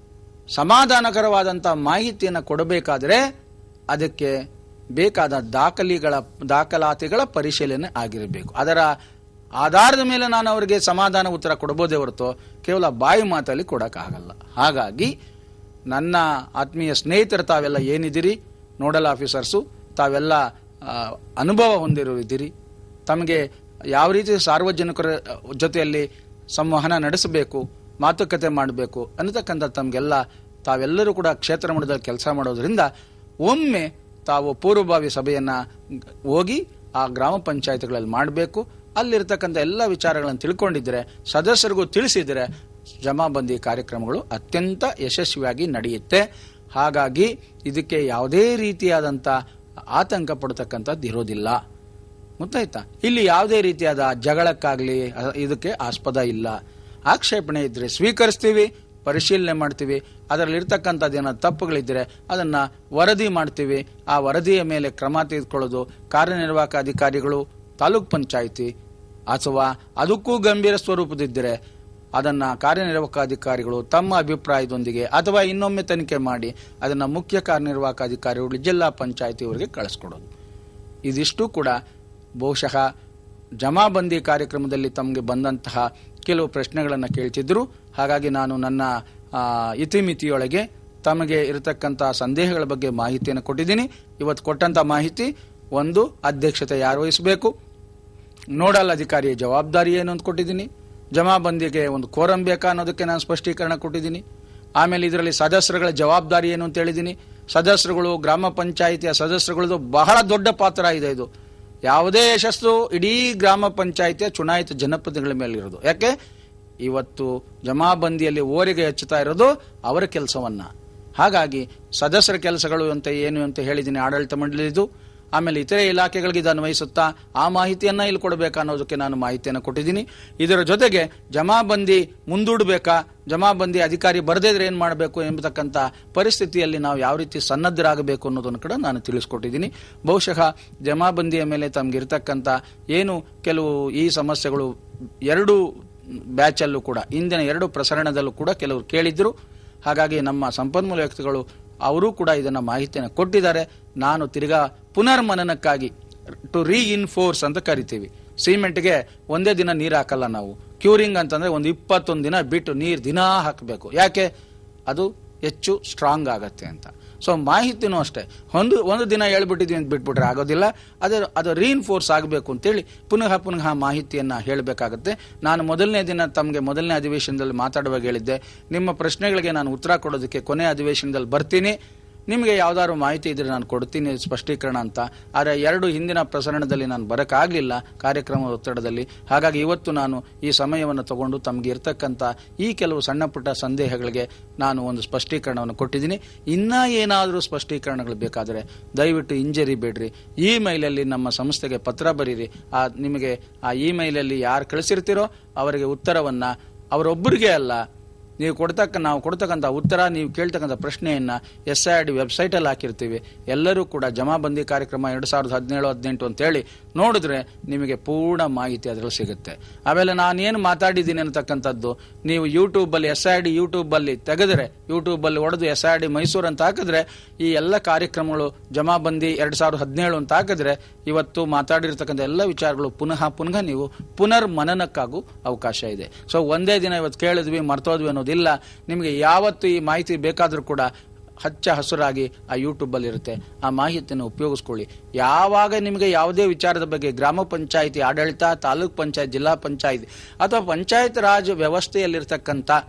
ಸಮಾಧಾನಕರವಾದಂಥ ಮಾಹಿತಿಯನ್ನು ಕೊಡಬೇಕಾದ್ರೆ ಅದಕ್ಕೆ ಬೇಕಾದ ದಾಖಲೆಗಳ ದಾಖಲಾತಿಗಳ ಪರಿಶೀಲನೆ ಆಗಿರಬೇಕು ಅದರ ಆಧಾರದ ಮೇಲೆ ನಾನು ಅವರಿಗೆ ಸಮಾಧಾನ ಉತ್ತರ ಕೊಡಬಹುದೇ ಹೊರತು ಕೇವಲ ಬಾಯಿ ಮಾತಲ್ಲಿ ಕೊಡೋಕ್ಕಾಗಲ್ಲ ಹಾಗಾಗಿ ನನ್ನ ಆತ್ಮೀಯ ಸ್ನೇಹಿತರು ತಾವೆಲ್ಲ ಏನಿದ್ದೀರಿ ನೋಡಲ್ ಆಫೀಸರ್ಸು ತಾವೆಲ್ಲ ಆ, ಅನುಭವ ಹೊಂದಿರುವಿದ್ದೀರಿ ತಮಗೆ ಯಾವ ರೀತಿ ಸಾರ್ವಜನಿಕರ ಜೊತೆಯಲ್ಲಿ ಸಂವಹನ ನಡೆಸಬೇಕು ಮಾತುಕತೆ ಮಾಡಬೇಕು ಅನ್ನತಕ್ಕಂಥ ತಮಗೆಲ್ಲ ತಾವೆಲ್ಲರೂ ಕೂಡ ಕ್ಷೇತ್ರ ಮಟ್ಟದಲ್ಲಿ ಕೆಲಸ ಮಾಡೋದ್ರಿಂದ ಒಮ್ಮೆ ತಾವು ಪೂರ್ವಭಾವಿ ಸಭೆಯನ್ನ ಹೋಗಿ ಆ ಗ್ರಾಮ ಪಂಚಾಯತ್ಗಳಲ್ಲಿ ಮಾಡಬೇಕು ಅಲ್ಲಿರ್ತಕ್ಕಂಥ ಎಲ್ಲ ವಿಚಾರಗಳನ್ನು ತಿಳ್ಕೊಂಡಿದ್ರೆ ಸದಸ್ಯರಿಗೂ ತಿಳಿಸಿದರೆ ಜಮಾಬಂದಿ ಕಾರ್ಯಕ್ರಮಗಳು ಅತ್ಯಂತ ಯಶಸ್ವಿಯಾಗಿ ನಡೆಯುತ್ತೆ ಹಾಗಾಗಿ ಇದಕ್ಕೆ ಯಾವುದೇ ರೀತಿಯಾದಂಥ ಆತಂಕ ಪಡ್ತಕ್ಕಂಥದ್ದು ಇರೋದಿಲ್ಲ ಗೊತ್ತಾಯ್ತಾ ಇಲ್ಲಿ ಯಾವುದೇ ರೀತಿಯಾದ ಜಗಳಕ್ಕಾಗ್ಲಿ ಅ- ಇದಕ್ಕೆ ಆಸ್ಪದ ಇಲ್ಲ ಆಕ್ಷೇಪಣೆ ಇದ್ರೆ ಸ್ವೀಕರಿಸ್ತೀವಿ ಪರಿಶೀಲನೆ ಮಾಡ್ತೀವಿ ಅದರಲ್ಲಿ ಇರ್ತಕ್ಕಂಥದ್ದೇನೋ ತಪ್ಪುಗಳಿದ್ರೆ ಅದನ್ನ ವರದಿ ಮಾಡ್ತೀವಿ ಆ ವರದಿಯ ಮೇಲೆ ಕ್ರಮ ತೆಗೆದುಕೊಳ್ಳೋದು ಕಾರ್ಯನಿರ್ವಾಹಕ ಅಧಿಕಾರಿಗಳು ತಾಲೂಕ್ ಪಂಚಾಯಿತಿ ಅಥವಾ ಅದಕ್ಕೂ ಗಂಭೀರ ಸ್ವರೂಪದಿದ್ದರೆ ಅದನ್ನ ಕಾರ್ಯನಿರ್ವಾಹಕ ಅಧಿಕಾರಿಗಳು ತಮ್ಮ ಅಭಿಪ್ರಾಯದೊಂದಿಗೆ ಅಥವಾ ಇನ್ನೊಮ್ಮೆ ತನಿಖೆ ಮಾಡಿ ಅದನ್ನ ಮುಖ್ಯ ಕಾರ್ಯನಿರ್ವಾಹಕ ಅಧಿಕಾರಿಗಳು ಜಿಲ್ಲಾ ಪಂಚಾಯಿತಿಯವರಿಗೆ ಕಳಿಸ್ಕೊಡೋದು ಇದಿಷ್ಟು ಕೂಡ ಬಹುಶಃ ಜಮಾಬಂದಿ ಕಾರ್ಯಕ್ರಮದಲ್ಲಿ ತಮಗೆ ಬಂದಂತಹ ಕೆಲವು ಪ್ರಶ್ನೆಗಳನ್ನು ಕೇಳ್ತಿದ್ರು ಹಾಗಾಗಿ ನಾನು ನನ್ನ ಆ, ಇತಿಮಿತಿಯೊಳಗೆ ತಮಗೆ ಇರತಕ್ಕಂತಹ ಸಂದೇಹಗಳ ಬಗ್ಗೆ ಮಾಹಿತಿಯನ್ನು ಕೊಟ್ಟಿದ್ದೀನಿ ಇವತ್ತು ಕೊಟ್ಟಂತ ಮಾಹಿತಿ ಒಂದು ಅಧ್ಯಕ್ಷತೆ ಯಾರು ವಹಿಸಬೇಕು ನೋಡಲ್ ಅಧಿಕಾರಿಯ ಜವಾಬ್ದಾರಿ ಏನು ಅಂತ ಕೊಟ್ಟಿದ್ದೀನಿ ಜಮಾಬಂದಿಗೆ ಒಂದು ಕೋರಂ ಬೇಕಾ ಅನ್ನೋದಕ್ಕೆ ನಾನು ಸ್ಪಷ್ಟೀಕರಣ ಕೊಟ್ಟಿದ್ದೀನಿ ಆಮೇಲೆ ಇದರಲ್ಲಿ ಸದಸ್ಯರುಗಳ ಜವಾಬ್ದಾರಿ ಏನು ಅಂತ ಹೇಳಿದ್ದೀನಿ ಸದಸ್ಯರುಗಳು ಗ್ರಾಮ ಪಂಚಾಯಿತಿಯ ಸದಸ್ಯರುಗಳದು ಬಹಳ ದೊಡ್ಡ ಪಾತ್ರ ಇದೆ ಇದು ಯಾವುದೇ ಯಶಸ್ಸು ಇಡೀ ಗ್ರಾಮ ಪಂಚಾಯಿತಿಯ ಚುನಾಯಿತ ಜನಪ್ರತಿನಿಧಿಗಳ ಮೇಲೆ ಇರೋದು ಯಾಕೆ ಇವತ್ತು ಜಮಾಬಂದಿಯಲ್ಲಿ ಓರಿಗೆ ಹೆಚ್ಚುತ್ತಾ ಇರೋದು ಅವರ ಕೆಲಸವನ್ನ ಹಾಗಾಗಿ ಸದಸ್ಯರ ಕೆಲಸಗಳು ಅಂತ ಏನು ಅಂತ ಹೇಳಿದ್ದೀನಿ ಆಡಳಿತ ಮಂಡಳಿದು ಆಮೇಲೆ ಇತರೆ ಇಲಾಖೆಗಳಿಗೆ ಇದು ಅನ್ವಯಿಸುತ್ತಾ ಆ ಮಾಹಿತಿಯನ್ನ ಇಲ್ಲಿ ಕೊಡಬೇಕಾ ಅನ್ನೋದಕ್ಕೆ ನಾನು ಮಾಹಿತಿಯನ್ನು ಕೊಟ್ಟಿದ್ದೀನಿ ಇದರ ಜೊತೆಗೆ ಜಮಾಬಂದಿ ಮುಂದೂಡಬೇಕಾ ಜಮಾಬಂದಿ ಅಧಿಕಾರಿ ಬರದೇ ಇದ್ರೆ ಏನ್ ಮಾಡಬೇಕು ಎಂಬತಕ್ಕಂಥ ಪರಿಸ್ಥಿತಿಯಲ್ಲಿ ನಾವು ಯಾವ ರೀತಿ ಸನ್ನದ್ಧರಾಗಬೇಕು ಅನ್ನೋದನ್ನು ಕೂಡ ನಾನು ತಿಳಿಸ್ಕೊಟ್ಟಿದ್ದೀನಿ ಬಹುಶಃ ಜಮಾಬಂದಿಯ ಮೇಲೆ ತಮ್ಗಿರ್ತಕ್ಕಂಥ ಏನು ಕೆಲವು ಈ ಸಮಸ್ಯೆಗಳು ಎರಡು ಬ್ಯಾಚಲ್ಲೂ ಕೂಡ ಇಂದಿನ ಎರಡು ಪ್ರಸರಣದಲ್ಲೂ ಕೂಡ ಕೆಲವರು ಕೇಳಿದ್ರು ಹಾಗಾಗಿ ನಮ್ಮ ಸಂಪನ್ಮೂಲ ವ್ಯಕ್ತಿಗಳು ಅವರು ಕೂಡ ಇದನ್ನ ಮಾಹಿತಿಯನ್ನು ಕೊಟ್ಟಿದ್ದಾರೆ ನಾನು ತಿರ್ಗಾ ಪುನರ್ಮನನಕ್ಕಾಗಿ ಟು ರೀಇನ್ಫೋರ್ಸ್ ಅಂತ ಕರಿತೀವಿ ಸಿಮೆಂಟ್ಗೆ ಒಂದೇ ದಿನ ನೀರು ಹಾಕಲ್ಲ ನಾವು ಕ್ಯೂರಿಂಗ್ ಅಂತಂದ್ರೆ ಒಂದು ಇಪ್ಪತ್ತೊಂದು ದಿನ ಬಿಟ್ಟು ನೀರು ದಿನಾ ಹಾಕಬೇಕು ಯಾಕೆ ಅದು ಹೆಚ್ಚು ಸ್ಟ್ರಾಂಗ್ ಆಗತ್ತೆ ಅಂತ ಸೊ ಮಾಹಿತಿನೂ ಅಷ್ಟೇ ಒಂದು ಒಂದು ದಿನ ಹೇಳ್ಬಿಟ್ಟಿದ್ವಿ ಅಂತ ಬಿಟ್ಬಿಟ್ರೆ ಆಗೋದಿಲ್ಲ ಅದೇ ಅದು ರೀಇನ್ಫೋರ್ಸ್ ಆಗಬೇಕು ಅಂತೇಳಿ ಪುನಃ ಪುನಃ ಮಾಹಿತಿಯನ್ನ ಹೇಳಬೇಕಾಗತ್ತೆ ನಾನು ಮೊದಲನೇ ದಿನ ತಮಗೆ ಮೊದಲನೇ ಅಧಿವೇಶನದಲ್ಲಿ ಮಾತಾಡುವಾಗ ಹೇಳಿದ್ದೆ ನಿಮ್ಮ ಪ್ರಶ್ನೆಗಳಿಗೆ ನಾನು ಉತ್ತರ ಕೊಡೋದಕ್ಕೆ ಕೊನೆ ಅಧಿವೇಶನದಲ್ಲಿ ಬರ್ತೀನಿ ನಿಮಗೆ ಯಾವ್ದಾದ್ರು ಮಾಹಿತಿ ಇದ್ರೆ ನಾನು ಕೊಡ್ತೀನಿ ಸ್ಪಷ್ಟೀಕರಣ ಅಂತ ಆದರೆ ಎರಡು ಹಿಂದಿನ ಪ್ರಸರಣದಲ್ಲಿ ನಾನು ಬರೋಕ್ಕಾಗಲಿಲ್ಲ ಕಾರ್ಯಕ್ರಮ ಒತ್ತಡದಲ್ಲಿ ಹಾಗಾಗಿ ಇವತ್ತು ನಾನು ಈ ಸಮಯವನ್ನು ತಗೊಂಡು ತಮಗೆ ಇರ್ತಕ್ಕಂಥ ಈ ಕೆಲವು ಸಣ್ಣ ಪುಟ್ಟ ಸಂದೇಹಗಳಿಗೆ ನಾನು ಒಂದು ಸ್ಪಷ್ಟೀಕರಣವನ್ನು ಕೊಟ್ಟಿದ್ದೀನಿ ಇನ್ನ ಏನಾದರೂ ಸ್ಪಷ್ಟೀಕರಣಗಳು ಬೇಕಾದರೆ ದಯವಿಟ್ಟು ಇಂಜರಿ ಬೇಡ್ರಿ ಈ ಮೈಲಲ್ಲಿ ನಮ್ಮ ಸಂಸ್ಥೆಗೆ ಪತ್ರ ಬರೀರಿ ಆ ನಿಮಗೆ ಆ ಇ ಮೈಲಲ್ಲಿ ಯಾರು ಕಳಿಸಿರ್ತೀರೋ ಅವರಿಗೆ ಉತ್ತರವನ್ನ ಅವರೊಬ್ಬರಿಗೆ ಅಲ್ಲ ನೀವು ಕೊಡ್ತಕ್ಕ ನಾವು ಕೊಡ್ತಕ್ಕಂಥ ಉತ್ತರ ನೀವು ಕೇಳ್ತಕ್ಕಂಥ ಪ್ರಶ್ನೆಯನ್ನ ಎಸ್ ಐ ಡಿ ವೆಬ್ಸೈಟಲ್ಲಿ ಹಾಕಿರ್ತೀವಿ ಎಲ್ಲರೂ ಕೂಡ ಜಮಾಬಂದಿ ಕಾರ್ಯಕ್ರಮ ಎರಡು ಸಾವಿರದ ಹದಿನೇಳು ಹದಿನೆಂಟು ಅಂತೇಳಿ ನೋಡಿದ್ರೆ ನಿಮಗೆ ಪೂರ್ಣ ಮಾಹಿತಿ ಅದರಲ್ಲಿ ಸಿಗುತ್ತೆ ಆಮೇಲೆ ನಾನೇನು ಮಾತಾಡಿದ್ದೀನಿ ಅನ್ನತಕ್ಕಂಥದ್ದು ನೀವು ಯೂಟ್ಯೂಬಲ್ಲಿ ಎಸ್ ಐ ಡಿ ಯೂಟ್ಯೂಬಲ್ಲಿ ತೆಗೆದ್ರೆ ಯೂಟ್ಯೂಬಲ್ಲಿ ಹೊಡೆದು ಎಸ್ ಐ ಡಿ ಮೈಸೂರು ಅಂತ ಹಾಕಿದ್ರೆ ಈ ಎಲ್ಲ ಕಾರ್ಯಕ್ರಮಗಳು ಜಮಾಬಂದಿ ಎರಡು ಸಾವಿರದ ಹದಿನೇಳು ಅಂತ ಹಾಕಿದ್ರೆ ಇವತ್ತು ಮಾತಾಡಿರ್ತಕ್ಕಂಥ ಎಲ್ಲ ವಿಚಾರಗಳು ಪುನಃ ಪುನಃ ನೀವು ಪುನರ್ ಮನನಕ್ಕಾಗೂ ಅವಕಾಶ ಇದೆ ಸೊ ಒಂದೇ ದಿನ ಇವತ್ತು ಕೇಳಿದ್ವಿ ಮರ್ತೋದ್ವಿ ಅನ್ನೋದಿಲ್ಲ ನಿಮಗೆ ಯಾವತ್ತು ಈ ಮಾಹಿತಿ ಬೇಕಾದರೂ ಕೂಡ ಹಚ್ಚ ಹಸುರಾಗಿ ಆ ಯೂಟ್ಯೂಬಲ್ಲಿ ಇರುತ್ತೆ ಆ ಮಾಹಿತಿಯನ್ನು ಉಪಯೋಗಿಸ್ಕೊಳ್ಳಿ ಯಾವಾಗ ನಿಮಗೆ ಯಾವುದೇ ವಿಚಾರದ ಬಗ್ಗೆ ಗ್ರಾಮ ಪಂಚಾಯಿತಿ ಆಡಳಿತ ತಾಲೂಕ್ ಪಂಚಾಯತ್ ಜಿಲ್ಲಾ ಪಂಚಾಯತ್ ಅಥವಾ ಪಂಚಾಯತ್ ರಾಜ್ ವ್ಯವಸ್ಥೆಯಲ್ಲಿರ್ತಕ್ಕಂಥ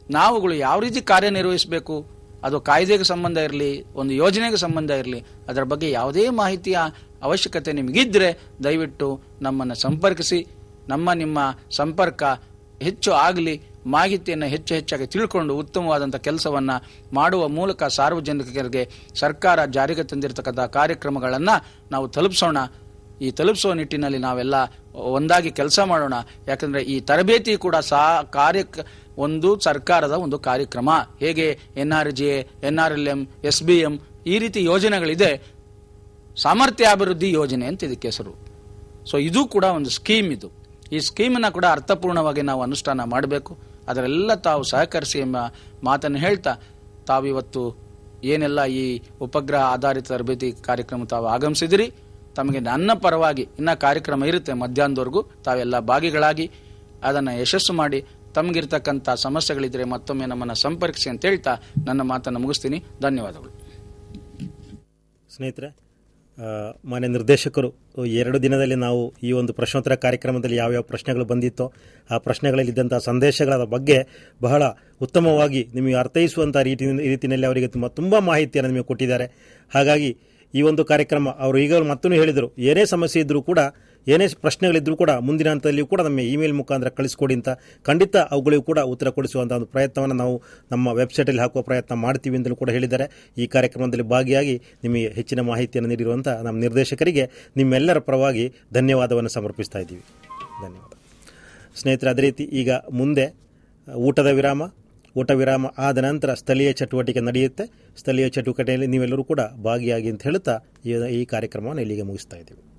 ನಾವುಗಳು ಯಾವ ರೀತಿ ಕಾರ್ಯನಿರ್ವಹಿಸಬೇಕು ಅದು ಕಾಯ್ದೆಗೆ ಸಂಬಂಧ ಇರಲಿ ಒಂದು ಯೋಜನೆಗೆ ಸಂಬಂಧ ಇರಲಿ ಅದರ ಬಗ್ಗೆ ಯಾವುದೇ ಮಾಹಿತಿಯ ಅವಶ್ಯಕತೆ ನಿಮಗಿದ್ರೆ ದಯವಿಟ್ಟು ನಮ್ಮನ್ನು ಸಂಪರ್ಕಿಸಿ ನಮ್ಮ ನಿಮ್ಮ ಸಂಪರ್ಕ ಹೆಚ್ಚು ಆಗಲಿ ಮಾಹಿತಿಯನ್ನು ಹೆಚ್ಚು ಹೆಚ್ಚಾಗಿ ತಿಳ್ಕೊಂಡು ಉತ್ತಮವಾದಂಥ ಕೆಲಸವನ್ನು ಮಾಡುವ ಮೂಲಕ ಸಾರ್ವಜನಿಕರಿಗೆ ಸರ್ಕಾರ ಜಾರಿಗೆ ತಂದಿರತಕ್ಕಂಥ ಕಾರ್ಯಕ್ರಮಗಳನ್ನು ನಾವು ತಲುಪಿಸೋಣ ಈ ತಲುಪಿಸುವ ನಿಟ್ಟಿನಲ್ಲಿ ನಾವೆಲ್ಲ ಒಂದಾಗಿ ಕೆಲಸ ಮಾಡೋಣ ಯಾಕಂದ್ರೆ ಈ ತರಬೇತಿ ಕೂಡ ಸಾ ಕಾರ್ಯ ಒಂದು ಸರ್ಕಾರದ ಒಂದು ಕಾರ್ಯಕ್ರಮ ಹೇಗೆ N R G N R L M S B M ಈ ರೀತಿ ಯೋಜನೆಗಳಿದೆ ಸಾಮರ್ಥ್ಯಾಭಿವೃದ್ಧಿ ಯೋಜನೆ ಅಂತ ಇದಕ್ಕೆ ಹೆಸರು ಸೊ ಇದು ಕೂಡ ಒಂದು ಸ್ಕೀಮ್ ಇದು ಈ ಸ್ಕೀಮನ್ನ ಕೂಡ ಅರ್ಥಪೂರ್ಣವಾಗಿ ನಾವು ಅನುಷ್ಠಾನ ಮಾಡಬೇಕು ಅದರೆಲ್ಲ ತಾವು ಸಹಕರಿಸಿ ಎಂಬ ಮಾತನ್ನು ಹೇಳ್ತಾ ತಾವಿವತ್ತು ಏನೆಲ್ಲ ಈ ಉಪಗ್ರಹ ಆಧಾರಿತ ತರಬೇತಿ ಕಾರ್ಯಕ್ರಮ ತಾವು ಆಗಮಿಸಿದಿರಿ ತಮಗೆ ನನ್ನ ಪರವಾಗಿ ಇನ್ನ ಕಾರ್ಯಕ್ರಮ ಇರುತ್ತೆ ಮಧ್ಯಾಹ್ನದವರೆಗೂ ತಾವೆಲ್ಲ ಭಾಗಿಗಳಾಗಿ ಅದನ್ನು ಯಶಸ್ಸು ಮಾಡಿ ತಮಗಿರ್ತಕ್ಕಂಥ ಸಮಸ್ಯೆಗಳಿದ್ರೆ ಮತ್ತೊಮ್ಮೆ ನಮ್ಮನ್ನು ಸಂಪರ್ಕಿಸಿ ಅಂತ ಹೇಳ್ತಾ ನನ್ನ ಮಾತನ್ನು ಮುಗಿಸ್ತೀನಿ ಧನ್ಯವಾದಗಳು ಸ್ನೇಹಿತರೆ ಆ, ಮಾನ್ಯ ನಿರ್ದೇಶಕರು ಎರಡು ದಿನದಲ್ಲಿ ನಾವು ಈ ಒಂದು ಪ್ರಶ್ನೋತ್ತರ ಕಾರ್ಯಕ್ರಮದಲ್ಲಿ ಯಾವ್ಯಾವ ಪ್ರಶ್ನೆಗಳು ಬಂದಿತ್ತೋ ಆ ಪ್ರಶ್ನೆಗಳಲ್ಲಿದ್ದಂಥ ಸಂದೇಶಗಳ ಬಗ್ಗೆ ಬಹಳ ಉತ್ತಮವಾಗಿ ನಿಮಗೆ ಅರ್ಥೈಸುವಂಥ ರೀತಿ ರೀತಿಯಲ್ಲಿ ಅವರಿಗೆ ತುಂಬ ತುಂಬ ಮಾಹಿತಿಯನ್ನು ನಿಮಗೆ ಕೊಟ್ಟಿದ್ದಾರೆ ಹಾಗಾಗಿ ಈ ಒಂದು ಕಾರ್ಯಕ್ರಮ ಅವರು ಈಗ ಮತ್ತೂ ಹೇಳಿದರು ಏನೇ ಸಮಸ್ಯೆ ಇದ್ದರೂ ಕೂಡ ಏನೇ ಪ್ರಶ್ನೆಗಳಿದ್ರೂ ಕೂಡ ಮುಂದಿನ ಹಂತದಲ್ಲಿಯೂ ಕೂಡ ನಮ್ಮ ಇಮೇಲ್ ಮುಖಾಂತರ ಕಳಿಸ್ಕೊಡಿ ಅಂತ ಖಂಡಿತ ಅವುಗಳಿಗೂ ಕೂಡ ಉತ್ತರ ಕೊಡಿಸುವಂಥ ಒಂದು ಪ್ರಯತ್ನವನ್ನು ನಾವು ನಮ್ಮ ವೆಬ್ಸೈಟಲ್ಲಿ ಹಾಕುವ ಪ್ರಯತ್ನ ಮಾಡ್ತೀವಿ ಅಂತಲೂ ಕೂಡ ಹೇಳಿದ್ದಾರೆ ಈ ಕಾರ್ಯಕ್ರಮದಲ್ಲಿ ಭಾಗಿಯಾಗಿ ನಿಮಗೆ ಹೆಚ್ಚಿನ ಮಾಹಿತಿಯನ್ನು ನೀಡಿರುವಂಥ ನಮ್ಮ ನಿರ್ದೇಶಕರಿಗೆ ನಿಮ್ಮೆಲ್ಲರ ಪರವಾಗಿ ಧನ್ಯವಾದವನ್ನು ಸಮರ್ಪಿಸ್ತಾ ಇದ್ದೀವಿ ಧನ್ಯವಾದ ಸ್ನೇಹಿತರೆ ಅದೇ ರೀತಿ ಈಗ ಮುಂದೆ ಊಟದ ವಿರಾಮ ಊಟ ವಿರಾಮ ಆದ ನಂತರ ಸ್ಥಳೀಯ ಚಟುವಟಿಕೆ ನಡೆಯುತ್ತೆ ಸ್ಥಳೀಯ ಚಟುವಟಿಕೆಯಲ್ಲಿ ನೀವೆಲ್ಲರೂ ಕೂಡ ಭಾಗಿಯಾಗಿ ಅಂತ ಹೇಳುತ್ತಾ ಈ- ಈ ಕಾರ್ಯಕ್ರಮವನ್ನು ಇಲ್ಲಿಗೆ ಮುಗಿಸ್ತಾ ಇದ್ದೀವಿ